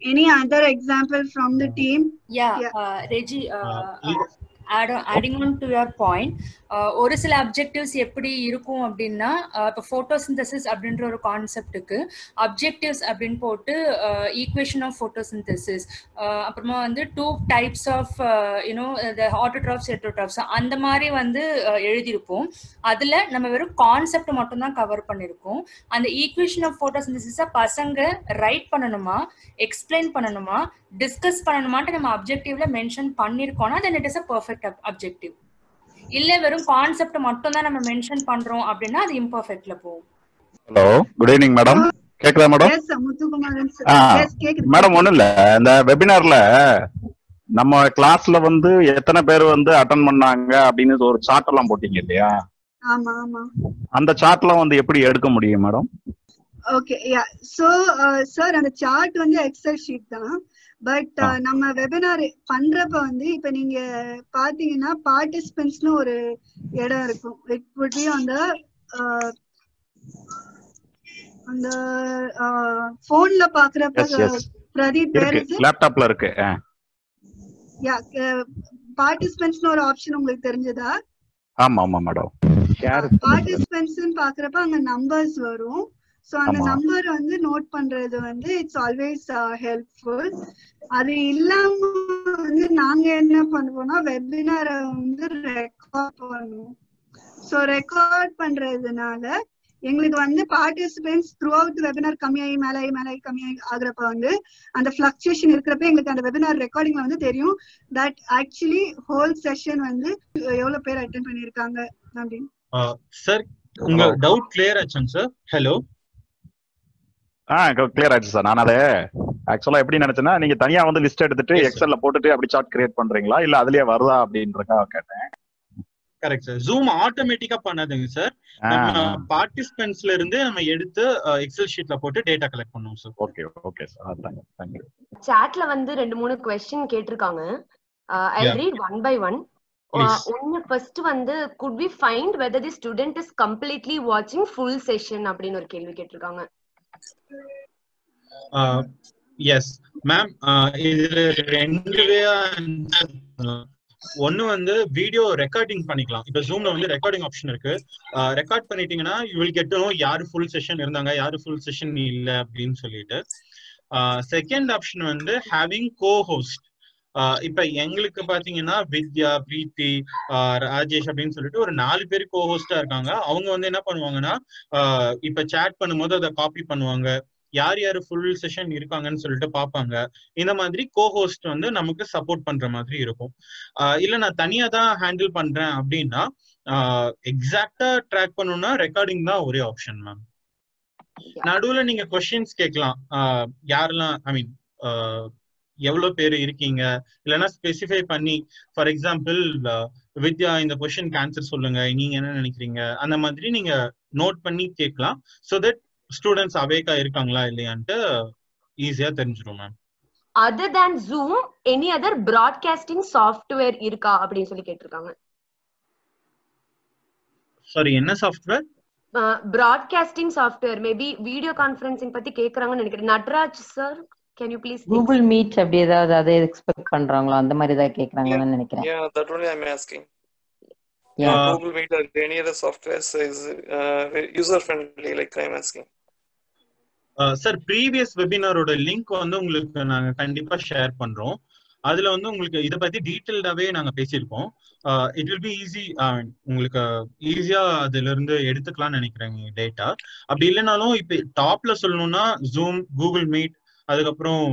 any other example from the team Yeah, Yeah. uh, Reggie, uh, Uh, uh, add on- adding on to your point, uh, ஒரு சில அப்ஜெக்டிவ்ஸ் எப்படி இருக்கும் அப்படின்னா uh, இப்போ ஃபோட்டோசிந்தசிஸ் அப்படின்ற ஒரு கான்செப்டுக்கு அப்ஜெக்டிவ்ஸ் அப்படின்னு போட்டு ஈக்குவேஷன் ஆஃப் ஃபோட்டோசிந்தசிஸ் அப்புறமா வந்து டூ டைப்ஸ் ஆஃப் யூனோ இந்த ஆட்டோட்ராப்ஸ் ஹெட்ரோட்ராப்ஸ் அந்த மாதிரி வந்து uh, எழுதியிருப்போம் அதில் நம்ம வெறும் கான்செப்ட் மட்டும்தான் கவர் பண்ணியிருக்கோம் அந்த ஈக்குவேஷன் ஆஃப் ஃபோட்டோசிந்தசிஸை பசங்க ரைட் பண்ணணுமா எக்ஸ்பிளைன் பண்ணணுமா டிஸ்கஸ் பண்ணணுமான்ட்டு நம்ம அப்ஜெக்டிவ்ல மென்ஷன் பண்ணிருக்கோம்னா then it is a perfect objective இல்ல வெறும் கான்செப்ட் மட்டும் தான் நம்ம மென்ஷன் பண்றோம் அப்படின்னா அது இம்பர்ஃபெக்ட்ல போகும் ஹலோ குட் ஈவினிங் மேடம் கேக்குதா மேடம் yes முத்துக்குமாரன் sir ஆ yes கேக்குது மேடம் ஒண்ணும் இல்ல இந்த வெபினார்ல நம்ம கிளாஸ்ல வந்து எத்தனை பேர் வந்து அட்டன் பண்ணாங்க அப்படின்னு ஒரு சார்ட் எல்லாம் போட்டீங்க இல்லையா ஆமா ஆமா அந்த சார்ட்லாம் வந்து எப்படி எடுக்க முடியும் madam okay yeah so sir அந்த சார்ட் வந்து எக்ஸல் ஷீட் தான் பட் ஆ. நம்ம வெபினார் பண்றப்ப வந்து இப்ப நீங்க பாத்தீங்கன்னா பார்ட்டிசிபென்ட்ஸ்னு ஒரு இடம் இருக்கும் it would be on the uh, அந்த போன்ல பாக்குறப்ப எஸ் எஸ் பிரதீப் வேர் இருக்கு இஸ் லேப்டாப்ல இருக்கு ஆ. யா பார்ட்டிசிபென்ட்ஸ்னு ஒரு ஆப்ஷன் உங்களுக்கு தெரிஞ்சதா ஆமா ஆமா மேடம் பார்ட்டிசிபென்ட்ஸ் பாக்குறப்ப அங்க நம்பர்ஸ் வரும் சோ அந்த ஆமா. நம்பர் வந்து நோட் பண்றது வந்து இட்ஸ் ஆல்வேஸ் ஹெல்ப்ஃபுல் அது இல்லாம வந்து நாங்க என்ன பண்ணுவோம்னா வெபினாரை வந்து ரெக்கார்ட் பண்ணுவோம் சோ ரெக்கார்ட் பண்றதுனால எங்களுக்கு வந்து பார்ட்டிசிபென்ட்ஸ் த்ரூ அவுட் வெபினார் கம்மியாகி மேலாகி மேலாகி கம்மியாகி ஆகுறப்ப வந்து அந்த ஃபிளக்சுவேஷன் இருக்கிறப்ப எங்களுக்கு அந்த வெபினார் ரெக்கார்டிங்ல வந்து தெரியும் தட் ஆக்சுவலி ஹோல் செஷன் வந்து எவ்வளவு பேர் அட்டென்ட் பண்ணிருக்காங்க அப்படின்னு சார் உங்க டவுட் கிளியர் ஆச்சுங்க சார் ஹலோ ஆ கிளியர் ஆச்சு சார் நான் அதை ஆக்சுவலா எப்படி நினைச்சேன்னா நீங்க தனியா வந்து லிஸ்ட் எடுத்துட்டு Yes, sir. எக்ஸல்ல போட்டுட்டு அப்படி சார்ட் கிரியேட் பண்றீங்களா இல்ல அதுலயே வருதா அப்படின்றக்காக கேட்டேன் கரெக்ட் சார் ஜூம் ஆட்டோமேட்டிக்கா பண்ணாதுங்க சார் ஆ, நம்ம ஆ. பார்ட்டிசிபென்ட்ஸ்ல இருந்து நம்ம எடுத்து எக்ஸல் ஷீட்ல போட்டு டேட்டா கலெக்ட் பண்ணுவோம் sir okay okay sir thank you thank you சாட்ல வந்து ரெண்டு மூணு கொஸ்டின் கேட்டிருக்காங்க I Yeah. Read one by one Please. ஒன்னு ஃபர்ஸ்ட் வந்து could we find whether the student is completely வாட்சிங் ஃபுல் செஷன் அப்படின்னு ஒரு கேள்வி கேட்டிருக்காங்க எஸ் மேம் இதுல ரெண்டு வேயா ஒன்னு வந்து வீடியோ ரெக்கார்டிங் பண்ணிக்கலாம் இப்ப ஜூம்ல வந்து ரெக்கார்டிங் ஆப்ஷன் இருக்கு ரெக்கார்ட் பண்ணிட்டீங்கன்னா யூ வில் கெட் நோ யாரு ஃபுல் செஷன் இருந்தாங்க யாரு ஃபுல் செஷன் இல்ல அப்படின்னு சொல்லிட்டு செகண்ட் ஆப்ஷன் வந்து ஹேவிங் கோ ஹோஸ்ட் இப்ப எங்களுக்கு பாத்தீங்கன்னா வித்யா பிரீத்தி ஆஹ் ராஜேஷ் அப்படின்னு சொல்லிட்டு ஒரு நாலு பேர் கோ ஹோஸ்டா இருக்காங்க அவங்க வந்து என்ன பண்ணுவாங்கன்னா ஆஹ் இப்ப சேட் பண்ணும்போது அதை காப்பி பண்ணுவாங்க யார் யார் ஃபுல் செஷன் இருக்காங்கன்னு சொல்லிட்டு பார்ப்பாங்க இந்த மாதிரி கோ ஹோஸ்ட் வந்து நமக்கு சப்போர்ட் பண்ற மாதிரி இருக்கும் ஆஹ் இல்ல நான் தனியா தான் ஹேண்டில் பண்றேன் அப்படின்னா எக்ஸாக்டா ட்ராக் பண்ணணும்னா ரெக்கார்டிங் தான் ஒரே ஆப்ஷன் மேம் நடுவுல நீங்க கொஸ்டின்ஸ் கேட்கலாம் ஆஹ் யாரெல்லாம் ஐ மீன் எவ்வளவு பேர் இருக்கீங்க இல்லைன்னா ஸ்பெசிஃபை பண்ணி ஃபார் எக்ஸாம்பிள் வித்யா இந்த கொஸ்டின் ஆன்சர் சொல்லுங்க நீங்க என்ன நினைக்கிறீங்க அந்த மாதிரி நீங்க நோட் பண்ணி கேட்கலாம் ஸோ தட் ஸ்டூடெண்ட்ஸ் அவேக்கா இருக்காங்களா இல்லையான்ட்டு ஈஸியா தெரிஞ்சிடும் ma'am other than Zoom any other broadcasting software இருக்கா அப்படின்னு சொல்லி கேட்டிருக்காங்க சாரி என்ன software broadcasting software maybe video conferencing பத்தி கேக்குறாங்கன்னு நினைக்கிறேன் Natraj sir can you please Google Meet அப்படி ஏதாவது அதை எக்ஸ்பெக்ட் பண்றாங்களோ அந்த மாதிரி ஏதாவது கேக்குறாங்கன்னு நினைக்கிறேன் Yeah, that only I'm asking. Yeah. Uh, Google Meet or any other software is uh, user friendly, like I'm asking. Sir previous வெபினாரோட லிங்க் வந்து உங்களுக்கு நாங்க கண்டிப்பா ஷேர் பண்றோம் அதுல வந்து உங்களுக்கு இத பத்தி டீட்டெயில்டாவே நாங்க பேசியிருக்கோம் இட் வில் பி ஈஸி உங்களுக்கு ஈஸியா அதுல இருந்து எடுத்துக்கலாம்னு நினைக்கிறேன் டேட்டா அப்படி இல்லைனாலும் இப்ப டாப்ல சொல்லணும்னா ஜூம் கூகுள் மீட் அதுக்கப்புறம்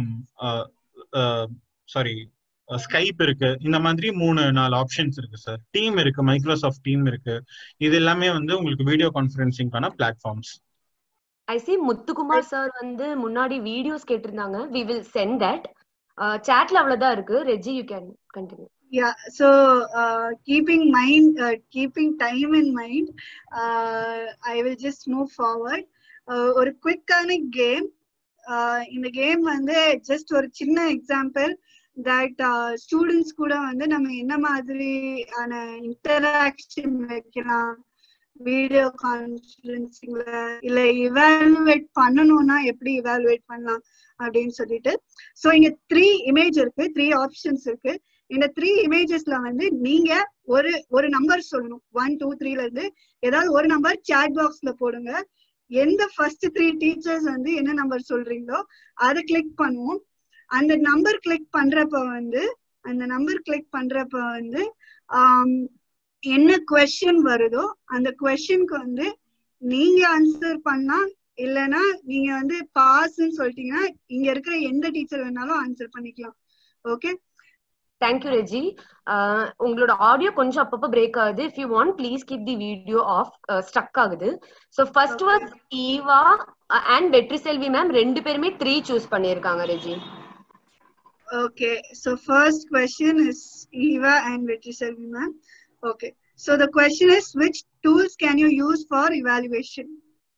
சாரி ஸ்கைப் இருக்கு இந்த மாதிரி மூணு நாலு ஆப்ஷன்ஸ் இருக்கு சார் டீம் இருக்கு மைக்ரோசாஃப்ட் டீம் இருக்கு இது எல்லாமே வந்து உங்களுக்கு வீடியோ கான்ஃபரன்சிங்கான platforms I see Muthukumar sir வந்து முன்னாடி வீடியோஸ் கேட்டிருந்தாங்க வி வில் சென்ட் தட் சாட்ல அவ்வளவுதான் இருக்கு Reji you can continue yeah so uh, keeping mind uh, keeping time in mind uh, i will just move forward uh, ஒரு குவிக்கான கேம் இந்த கேம் வந்து ஜஸ்ட் ஒரு சின்ன எக்ஸாம்பிள் தட் ஸ்டூடெண்ட்ஸ் கூட வந்து நம்ம என்ன மாதிரியான இன்டராக்ஷன் வைக்கலாம் வீடியோ கான்ஃபரன்சிங்ல இல்ல இவாலுவேட் பண்ணணும்னா எப்படி இவாலுவேட் பண்ணலாம் அப்படின்னு சொல்லிட்டு சோ இங்க த்ரீ இமேஜ் இருக்கு த்ரீ ஆப்ஷன்ஸ் இருக்கு இந்த த்ரீ இமேஜஸ்ல வந்து நீங்க ஒரு ஒரு நம்பர் சொல்லணும் ஒன் டூ த்ரீல இருந்து ஏதாவது ஒரு நம்பர் சாட் பாக்ஸ்ல போடுங்க எந்த ஃபர்ஸ்ட் த்ரீ டீச்சர்ஸ் வந்து என்ன நம்பர் சொல்றீங்களோ அதை கிளிக் பண்ணுவோம் அந்த நம்பர் கிளிக் பண்றப்ப வந்து அந்த நம்பர் கிளிக் பண்றப்ப வந்து ஆம், என்ன கொஸ்டின் வருதோ அந்த கொஸ்டினுக்கு வந்து நீங்க ஆன்சர் பண்ணா இல்லைன்னா நீங்க வந்து பாஸ்ன்னு சொல்லிட்டீங்கன்னா இங்க இருக்கிற எந்த டீச்சர் வேணாலும் ஆன்சர் பண்ணிக்கலாம் ஓகே தேங்க்யூ ரெஜி ஆஹ் உங்களோட ஆடியோ கொஞ்சம் அப்பப்போ பிரேக் ஆகுது if you want please keep the video off stuck ஆகுது so first was Eva and Vetri Selvi ma'am ரெண்டு பேருமே த்ரீ சூஸ் பண்ணியிருக்காங்க Reji Okay, so first question is Eva and Vetri Selvi ma'am. Okay, so the question is which tools can you use for evaluation?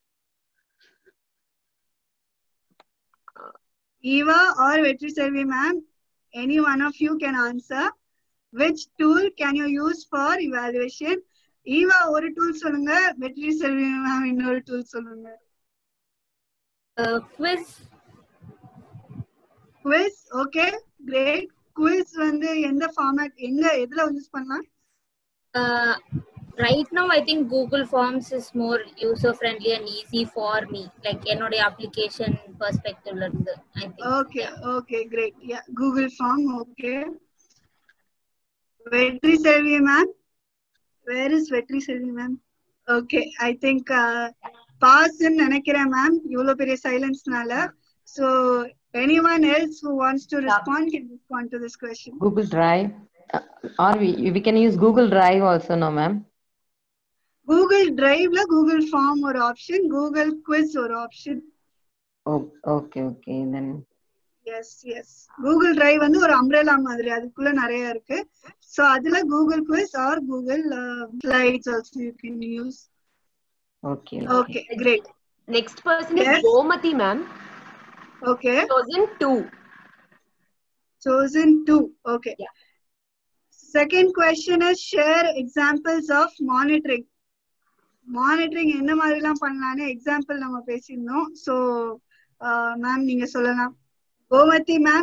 Eva or Vetri Selvi ma'am, any one of you can answer. Which tool can you use for evaluation? Eva ஒரு tool சொல்லுங்க Vetri Selvi ma'am இன்னொரு tool சொல்லுங்க quiz quiz okay great quiz வந்து எந்த format எங்க எதுல use பண்ணலாம் uh, right now i think google forms is more user friendly and easy for me like என்னுடைய application perspective ல இருந்து i think Okay, okay, great. Yeah, Google Form, okay. Vetri Selvi ma'am. Where is Vetri Selvi ma'am? Okay, I think uh, pass in நினைக்கிறேன் ma'am. இவ்வளவு பெரிய சைலன்ஸ்னால. So anyone else who wants to respond can respond to this question. Google Drive. Uh, or we, we can use Google Drive also, no, ma'am? Google Driveல Google Form ஒரு option, Google Quiz ஒரு option. Oh, okay, okay. Then yes yes Google drive வந்து ஒரு umbrella மாதிரி அதுக்குள்ள நிறைய இருக்கு so அதுல Google quiz or Google slides also you can use okay. Okay great next person Yes. Is Gomathi ma'am okay chosen two chosen two okay second question is share examples of monitoring monitoring என்ன மாதிரி எல்லாம் பண்ணலாம்னு example நம்ம பேசியிருந்தோம் so ma'am நீங்க சொல்லலாம் Gomathi ma'am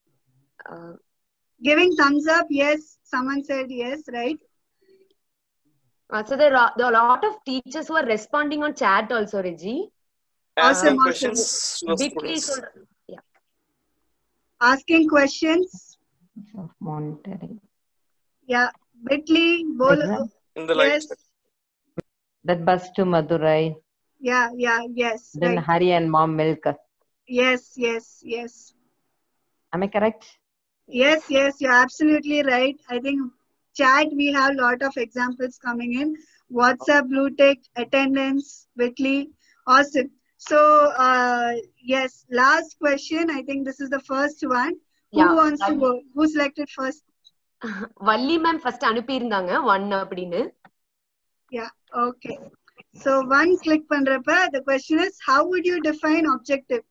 giving thumbs up yes someone said yes right Uh, so there are, there are a lot of teachers who are responding on chat also, Reggie. Asking Awesome, questions to Bitly students. சொல்ற- yeah. asking questions Of monitoring. yeah bitly bol Exam? In the live yes chat. That bus to Madurai. yeah yeah yes Then right Hari and mom milk. yes yes yes Am I correct? yes yes you're absolutely right i think chat we have lot of examples coming in whatsapp blue tick attendance bitly awesome so uh yes last question i think this is the first one who Yeah, wants to Valli. go who selected first Valli ma'am first அனுப்பியிருந்தாங்க one அப்படின்னு yeah okay so one click பண்றப்ப the question is how would you define objective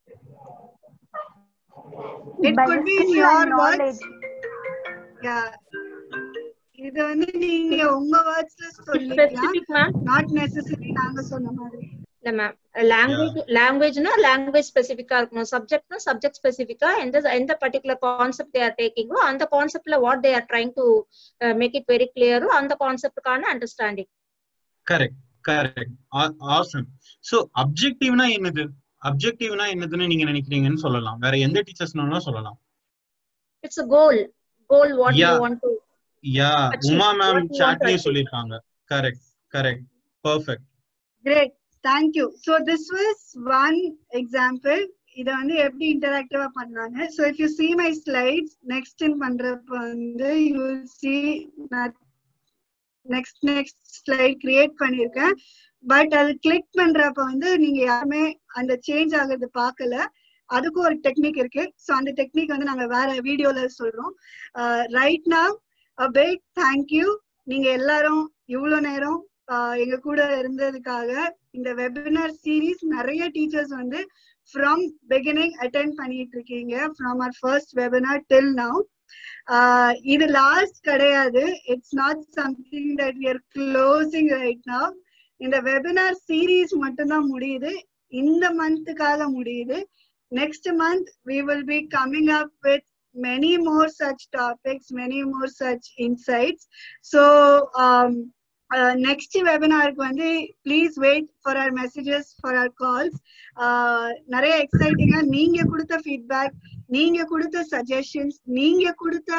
it By could the be in skill your and words knowledge. yeah இது வந்து நீங்க உங்க வேர்ட்ஸ்ல சொல்லிக்கலாம் specific ma'am not necessary நாங்க சொன்ன மாதிரி இல்ல மேம் லாங்குவேஜ் லாங்குவேஜ்னா லாங்குவேஜ் ஸ்பெசிஃபிக்கா இருக்கணும் சப்ஜெக்ட்னா சப்ஜெக்ட் ஸ்பெசிஃபிக்கா எந்த எந்த பர்டிகுலர் கான்செப்ட் தே ஆர் டேக்கிங்கோ அந்த கான்செப்ட்ல what they are trying to make it very கிளியரோ அந்த கான்செப்டுக்கான understanding correct correct awesome so அப்ஜெக்டிவ்னா என்னது அப்ஜெக்டிவ்னா என்னதுன்னு நீங்க நினைக்கிறீங்கன்னு சொல்லலாம் வேற எந்த டீச்சர்ஸ்னாலும் சொல்லலாம் it's a goal goal what you Yeah. Want to yeah Achieve Uma what ma'am you want to சாட்லயும் achieve. சொல்லிருக்காங்க correct correct perfect great thank you so this was one example இதை வந்து எப்படி இன்டராக்டிவா பண்ணாங்க so if you see my slides next பண்றப்ப வந்து you see next next slide create பண்ணிருக்கேன் பட் அது கிளிக் பண்றப்ப வந்து நீங்க யாருமே அந்த சேஞ்ச் ஆகுறது பார்க்கல அதுக்கும் ஒரு டெக்னிக் இருக்கு ஸோ அந்த டெக்னிக் வந்து நாங்க வேற வீடியோல சொல்றோம் right now a big thank you நீங்க எல்லாரும் இவ்வளவு நேரம் ஆஹ் எங்க கூட இருந்ததுக்காக இந்த வெபினார் சீரீஸ் நிறைய டீச்சர்ஸ் வந்து ஃப்ரம் பிகினிங் அட்டென்ட் பண்ணிட்டு இருக்கீங்க from our first webinar till now ah இது லாஸ்ட் கிடையாது it's not something that we are closing right now இந்த வெபினார் சீரீஸ் மட்டும்தான் முடியுது இந்த மந்த்துக்காக முடியுது next month we will be coming up with many more such topics many more such insights so um, uh, next வெபினாருக்கு வந்து please wait for our messages for our calls நிறைய எக்ஸைட்டிங்கா நீங்க கொடுத்த ஃபீட்பேக் நீங்க கொடுத்த சஜஷன்ஸ் நீங்க கொடுத்த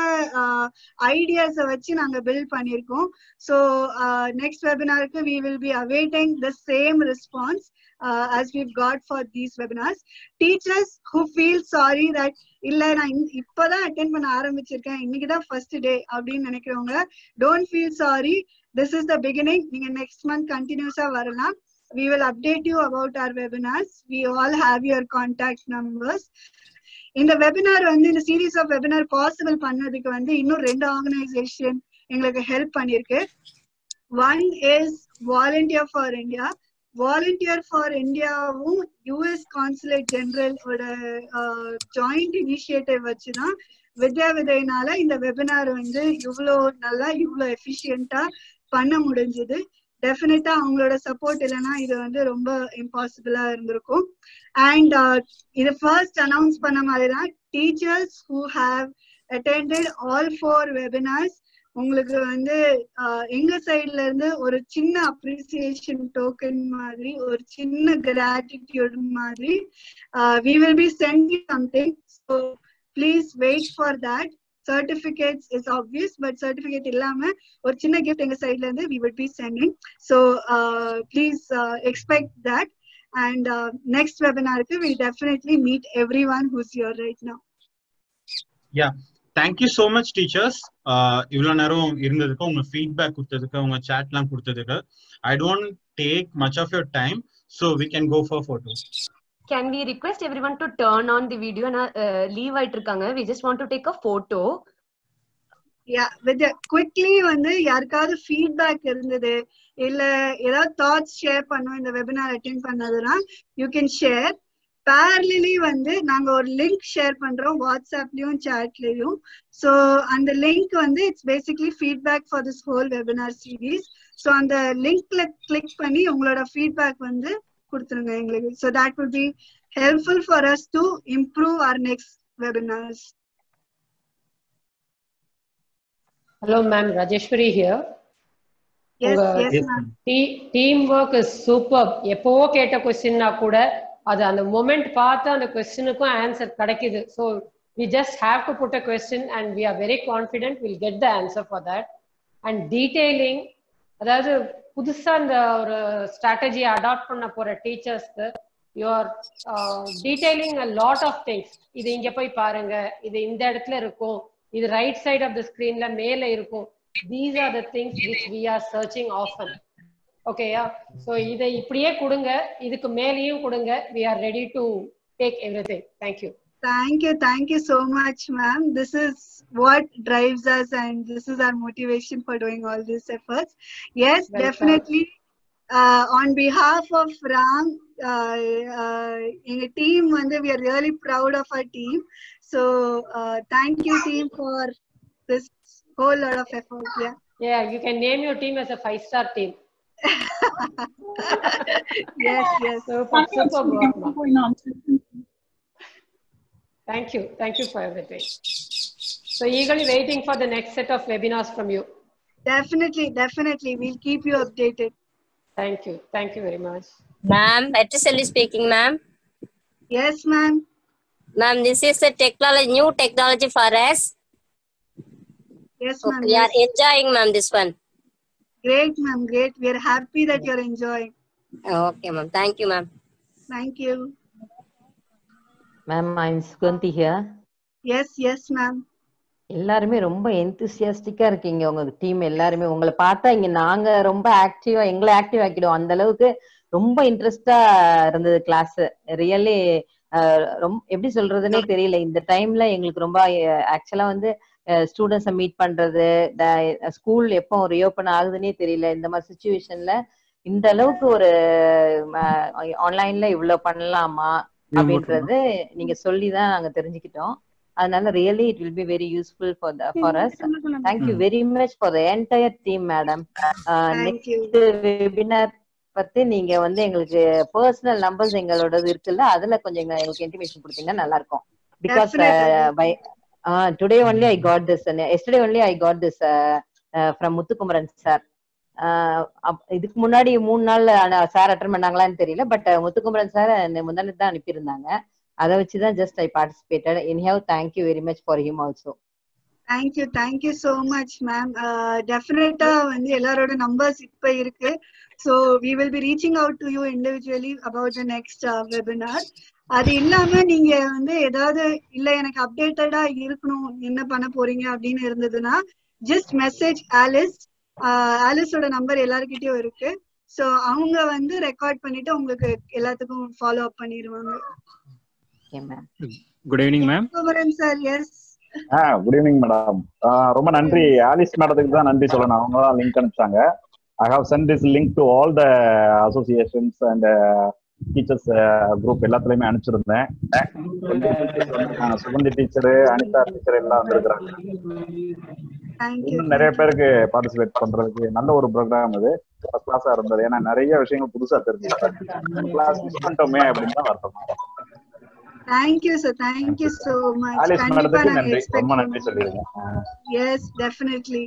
ஐடியாஸை வச்சு நாங்க பில்ட் பண்ணியிருக்கோம் ஸோ நெக்ஸ்ட் வெபினாருக்கு we will be awaiting the same response as we've got for these webinars teachers who feel sorry that இல்ல நான் இந்த- இப்பதான் அட்டென்ட் பண்ண ஆரம்பிச்சிருக்கேன் இன்னைக்குதான் ஃபர்ஸ்ட் டே அப்படின்னு நினைக்கிறவங்க don't feel sorry this is the beginning நீங்க நெக்ஸ்ட் மந்த் கண்டினியூஸா வரலாம் we will update you about our webinars we all have your contact numbers இந்த வெபினார் வந்து இந்த சீரீஸ் ஆஃப் வெபினார் பாசிபிள் பண்ணதுக்கு வந்து இன்னும் ரெண்டு ஆர்கனைசேஷன் எங்களுக்கு ஹெல்ப் பண்ணிருக்கு one is volunteer for India volunteer for இந்தியாவும் யூஎஸ் கான்சுலேட் ஜெனரலோட ஜாயிண்ட் இனிஷியேட்டிவ் வச்சுதான் வித்யா விதைனால இந்த வெபினார் வந்து இவ்வளோ நல்லா இவ்வளோ எஃபிஷியண்டா பண்ண முடிஞ்சது டெஃபினட்டா அவங்களோட சப்போர்ட் இல்லைன்னா இது வந்து ரொம்ப இம்பாசிபிளா இருந்திருக்கும் அண்ட் இது ஃபர்ஸ்ட் அனௌன்ஸ் பண்ண மாதிரி தான் teachers who have attended all four webinars உங்களுக்கு வந்து ஆஹ், எங்க சைட்ல இருந்து ஒரு சின்ன அப்ரிசியேஷன் டோக்கன் மாதிரி ஒரு சின்ன கிராட்டிடியூட் மாதிரி we will be sending something so please wait for that certificates is obvious but certificate இல்லாம ஒரு சின்ன கிஃப்ட் எங்க சைட்ல இருந்து we will be sending so please expect that and next வெபினாருக்கு will definitely meet everyone who's your right now yeah thank you so much teachers இவ்வளோ நேரம் இருந்ததுக்கு உங்க ஃபீட்பேக் கொடுத்ததுக்கு உங்க சேட்லாம் கொடுத்ததுக்கு I don't take much of your time so we can go for photos Can we request everyone to turn on the video and uh, leave ஆயிட்டு இருக்காங்க we just want to take a photo yeah with quickly வந்து யாருக்காவது feedback இருந்தது இல்ல ஏதாவது thoughts share பண்ணோம் இந்த webinar attend பண்ணதுன்னா யூ கேன் ஷேர் பேரலி வந்து நாங்க ஒரு லிங்க் ஷேர் பண்றோம் வாட்ஸ்அப்லயும் சாட்லயும் ஸோ அந்த லிங்க் வந்து it's basically feedback for this whole webinar series so அந்த லிங்க்ல கிளிக் பண்ணி உங்களோட ஃபீட்பேக் வந்து கொடுத்துருங்க எங்களுக்கு so that will be helpful for us to improve our next webinars Hello, ma'am. Rajeshwari here. Yes, உங்க yes, ma'am. Team work is super எப்பவோ கேட்ட கொஸ்டின்னா கூட அது அந்த மொமெண்ட் பார்த்து அந்த கொஸ்டினுக்கும் ஆன்சர் கிடைக்குது so we just have to put a question and we are very confident will get the answer for that and detailing அதாவது புதுசா இந்த ஒரு ஸ்ட்ராட்டஜி அடாப்ட் பண்ண போற டீச்சர்ஸ்க்கு you're detailing a lot of things இது இங்க போய் பாருங்க இது இந்த இடத்துல இருக்கும் இது ரைட் சைடு ஆஃப் த ஸ்கிரீன்ல மேல இருக்கும் these are the things which we are searching often ஓகேயா ஸோ இதை இப்படியே கொடுங்க இதுக்கு மேலேயும் கொடுங்க we are ready to take everything thank you Thank you, thank you so much, ma'am. This is what drives us, and this is our motivation for doing all these efforts. Yes, Welcome. definitely. Uh, on behalf of Ram, uh, uh, in a team, வந்து, we are really proud of our team. So, uh, thank you, team, for this whole lot of effort. Yeah. Yeah, you can name your team as a five star team. yes, yes. Super, super work, ma'am. Thank you. Thank you for everything. So eagerly waiting for the next set of webinars from you. Definitely, definitely. We'll keep you updated. Thank you. Thank you very much. Ma'am, Vetriselli speaking, ma'am. Yes, ma'am. Ma'am, this is a technology, new technology for us. Yes, ma'am. Okay, we are yes. enjoying, ma'am, this one. Great, ma'am. Great. We are happy that you're enjoying. Okay, ma'am. Thank you, ma'am. Thank you. Ma'am, I'm Suganti here. Yes, yes, ma'am. எல்லாருமே ரொம்ப எந்தூசியாஸ்டிக்கா இருக்கீங்க உங்க team எல்லாருமே உங்களை பார்த்தா இங்க நாங்க ரொம்ப ஆக்டிவா எங்களை ஆக்டிவ் ஆக்கிடுவோம் அந்த அளவுக்கு ரொம்ப இன்ட்ரெஸ்டா இருந்தது கிளாஸ் ரியலி ரொம்ப எப்படி சொல்றதுன்னே தெரியல இந்த டைம்ல எங்களுக்கு ரொம்ப ஆக்சுவலா வந்து ஸ்டூடெண்ட்ஸை மீட் பண்றது ஸ்கூல் எப்போ ரீஓபன் ஆகுதுன்னே தெரியல இந்த மாதிரி சுச்சுவேஷன்ல இந்த அளவுக்கு ஒரு ஆன்லைன்ல இவ்வளவு பண்ணலாமா அப்படின்றது நீங்க சொல்லி தான் நாங்க தெரிஞ்சுக்கிட்டோம் அதனால really it will be very useful for for us thank you very much for the entire team madam next webinar பத்தி நீங்க வந்து எங்களுக்கு பர்சனல் நம்பர்ஸ் எங்களோடது இருக்குல்ல அதுல கொஞ்சம் எங்க- எங்களுக்கு இன்டிமேஷன் கொடுத்தீங்கன்னா நல்லா இருக்கும் because Definitely. Today only I got this yesterday only I got this from Muthukumaran sir இதுக்கு முன்னாடி மூணு நாள் சார் அட்டன் பண்ணாங்களான்னு தெரியல பட் முத்துக்குமரன் சார் முந்தானி தான் அனுப்பியிருந்தாங்க அதை வச்சுதான் ஜஸ்ட் ஐ பார்ட்டிசிபேட்டட் இன்ஹேவ் thank you very much for him also thank you thank you so much ma'am டெஃபினட்டா வந்து எல்லாரோட நம்பர்ஸ் இப்ப இருக்கு so we will be reaching out to you individually about the next webinar அது இல்லாம நீங்க வந்து ஏதாவது இல்ல எனக்கு அப்டேட்டடா இருக்கணும் என்ன பண்ண போறீங்க அப்படின்னு இருந்ததுன்னா ஜஸ்ட் மெசேஜ் ஆலிஸ் ஆலிஸோட நம்பர் எல்லாருக்கிட்டயும் இருக்கு ஸோ அவங்க வந்து ரெக்கார்ட் பண்ணிட்டு உங்களுக்கு எல்லாத்துக்கும் ஃபாலோ அப் பண்ணிடுவாங்க okay ma'am good evening ma'am Kumaran sir yes ah good evening madam ரொம்ப நன்றி ஆலிஸ் மேடத்துக்கு தான் நன்றி சொல்லணும் அவங்க தான் லிங்க் அனுப்பிச்சாங்க I have sent this link to all the associations and teachers group எல்லாத்துலயுமே அனுப்பிச்சிருந்தேன் சுகந்தி டீச்சர் அனிதா டீச்சர் எல்லாம் வந்திருக்கிறாங்க இன்னும் நிறைய பேருக்கு பார்ட்டிசிபேட் பண்றதுக்கு நல்ல ஒரு ப்ரோக்ராம் இது ஃபர்ஸ்ட் கிளாஸா இருந்தது ஏன்னா நிறைய விஷயங்கள் புதுசா தெரிஞ்சுக்கிட்டாங்க கிளாஸ் மிஸ் பண்ணிட்டோமே அப்படின்னு தான் வருத்தம் thank you sir thank you so much Alice கண்டிப்பா மேடத்துக்கு நாங்க நன்றி ரொம்ப எக்ஸ்பெக்ட் நன்றி சொல்லிடுங்க yes definitely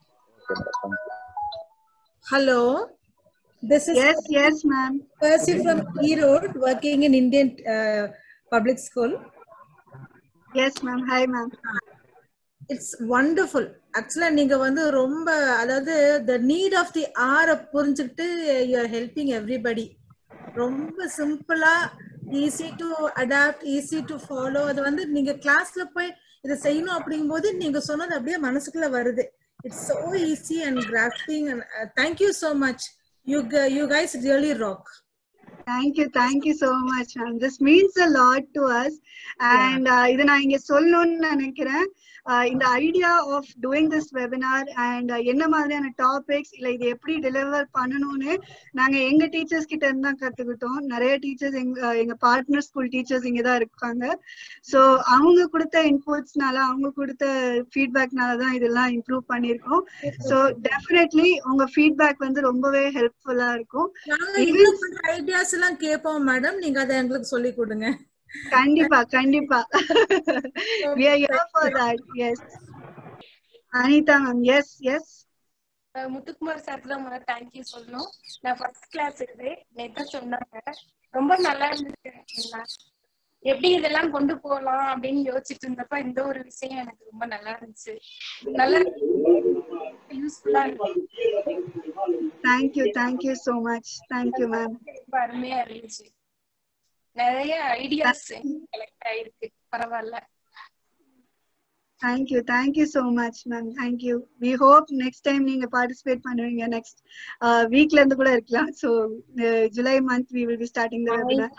Hello, this is Yes, yes, ma'am. Percy from Erode, working in Indian uh, public school. Yes, ma'am. Hi, ma'am. It's wonderful. ஆக்சுவலா நீங்க வந்து ரொம்ப அதாவது the need of the hour புரிஞ்சுக்கிட்டு you are helping everybody ரொம்ப சிம்பிளா easy to adopt easy to follow அது வந்து நீங்க கிளாஸ்ல போய் இதை செய்யணும் அப்படிங்கும்போது நீங்க சொன்னது அப்படியே மனசுக்குள்ள வருது it's so easy and graphing and thank you so much you you guys really rock Thank you, thank you so much, ma'am. This means a lot to us. And uh, இதை நான் இங்க சொல்லணும்னு நினைக்கிறேன் Uh, இந்த idea of doing this webinar and என்ன மாதிரியான topics இல்ல இது எப்படி டெலிவர் பண்ணணும்னு நாங்க எங்க டீச்சர்ஸ் கிட்ட இருந்து தான் கத்துக்கிட்டோம் நிறைய டீச்சர்ஸ் எங்க uh, எங்க பார்ட்னர் ஸ்கூல் டீச்சர்ஸ் இங்க தான் இருக்காங்க ஸோ அவங்க கொடுத்த இன்புட்ஸ்னால அவங்க கொடுத்த ஃபீட்பேக்னால தான் இதெல்லாம் இம்ப்ரூவ் பண்ணியிருக்கோம் ஸோ டெஃபினெட்லி உங்க ஃபீட்பேக் வந்து ரொம்பவே ஹெல்ப்ஃபுல்லா இருக்கும் நாங்க Even- இன்னும் பண்ற ஐடியாஸ் எல்லாம் கேட்போம் மேடம் நீங்க அதை எங்களுக்கு சொல்லி கொடுங்க கண்டிப்பா கண்டிப்பா we are here for that yes Anitha ma'am yes yes ah Muthukumar சாருக்கு தான் முதல்ல தேங்க்யூ சொல்லணும் நான் ஃபர்ஸ்ட் கிளாஸ் இது நேற்று சொன்னாங்க ரொம்ப நல்லா இருந்துச்சு class. எப்படி இதெல்லாம் கொண்டு போகலாம் அப்படின்னு யோசிச்சுட்டு இருந்தப்ப இந்த ஒரு விஷயம் எனக்கு ரொம்ப நல்லா இருந்துச்சு நல்லா யூஸ்ஃபுல்லா இருந்துச்சு thank you thank you so much thank you ma'am ரொம்ப அருமையா இருந்துச்சு நிறைய ஐடியாஸ் கலெக்ட் ஆயிருக்கு பரவாயில்ல thank you thank you so much ma'am thank you we hope next time நீங்க பார்ட்டிசிபேட் பண்ணுவீங்க நெக்ஸ்ட் வீக்ல இருந்து கூட இருக்கலாம் so July month we will be starting the webinar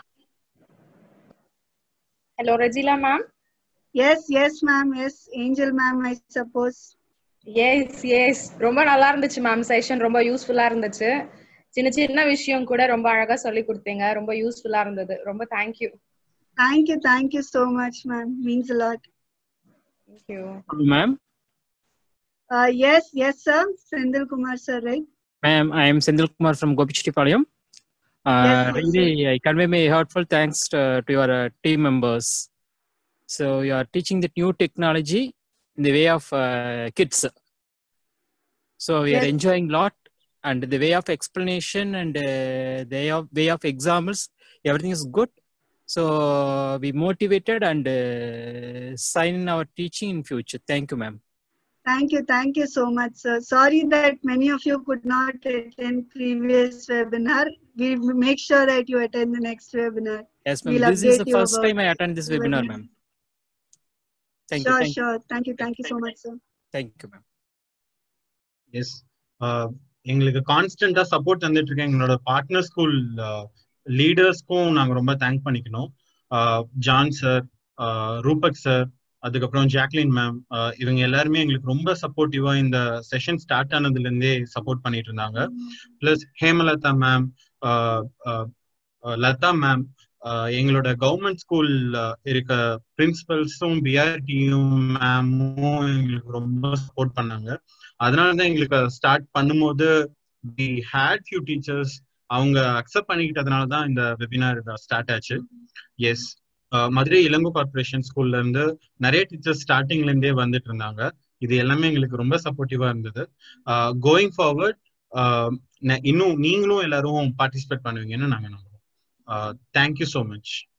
Hello, Regila ma'am. yes yes ma'am yes angel ma'am i suppose yes yes ரொம்ப நல்லா இருந்துச்சு ma'am session ரொம்ப யூஸ்ஃபுல்லா இருந்துச்சு சின்ன சின்ன விஷயம் கூட ரொம்ப அழகா சொல்லி கொடுத்தீங்க ரொம்ப யூஸ்ஃபுல்லா இருந்தது ரொம்ப thank you thank you thank you so much ma'am means a lot thank you Ma'am, uh, yes yes sir sendil kumar sir right ma'am, I am Sendil Kumar from Gopichittipalayam. Uh, Yes, yes, really, I convey my heartfelt thanks to, to your uh, team members. So you are teaching the new technology in the way of uh, kids. So we are Yes. enjoying lot, and the way of explanation and uh, the way of, way of examples, everything is good. So we motivated and uh, sign in our teaching in future. Thank you, ma'am. Thank you, thank you so much, sir. Sorry that many of you could not attend previous webinar. We will make sure that you attend the next webinar. Yes, ma'am. We'll this is the update you first about time I attend this the webinar, webinar. ma'am. Thank you. Sure, Thank you. sure. Thank you, thank you so much, sir. Thank you, ma'am. Yes எங்களுக்கு கான்ஸ்டன்டா support தந்துட்டு இருக்க எங்களோட partner school லீடர்ஸ்க்கும் நாங்க ரொம்ப thank பண்ணிக்கணும் ஆஹ் John sir Rupak sir அதுக்கப்புறம் ஜாக்லின் மேம் இவங்க எல்லாருமே எங்களுக்கு ரொம்ப சப்போர்ட்டிவா இந்த செஷன் ஸ்டார்ட் ஆனதுல இருந்தே சப்போர்ட் பண்ணிட்டு இருந்தாங்க plus Hemalatha ma'am Latha ma'am எங்களோட கவர்மெண்ட் ஸ்கூல் இருக்க பிரின்சிபல்ஸும் பிஆர்டியும் மேமும் எங்களுக்கு ரொம்ப சப்போர்ட் பண்ணாங்க அதனால தான் எங்களுக்கு ஸ்டார்ட் பண்ணும்போது வி ஹேட் ஃபியூ டீச்சர்ஸ் அவங்க அக்செப்ட் பண்ணிக்கிட்டதுனால தான் இந்த வெபினார் ஸ்டார்ட் ஆச்சு எஸ் மதுரை இளங்கோ கார்பரேஷன் ஸ்கூல்ல இருந்து நிறைய டீச்சர்ஸ் ஸ்டார்டிங்ல இருந்தே வந்துட்டு இருந்தாங்க இது எல்லாமே எங்களுக்கு ரொம்ப சப்போர்ட்டிவா இருந்தது கோயிங் ஃபார்வர்ட் இன்னும் நீங்களும் எல்லாரும் பார்ட்டிசிபேட் பண்ணுவீங்கன்னு நாங்க நம்புறோம் தேங்க்யூ ஸோ மச்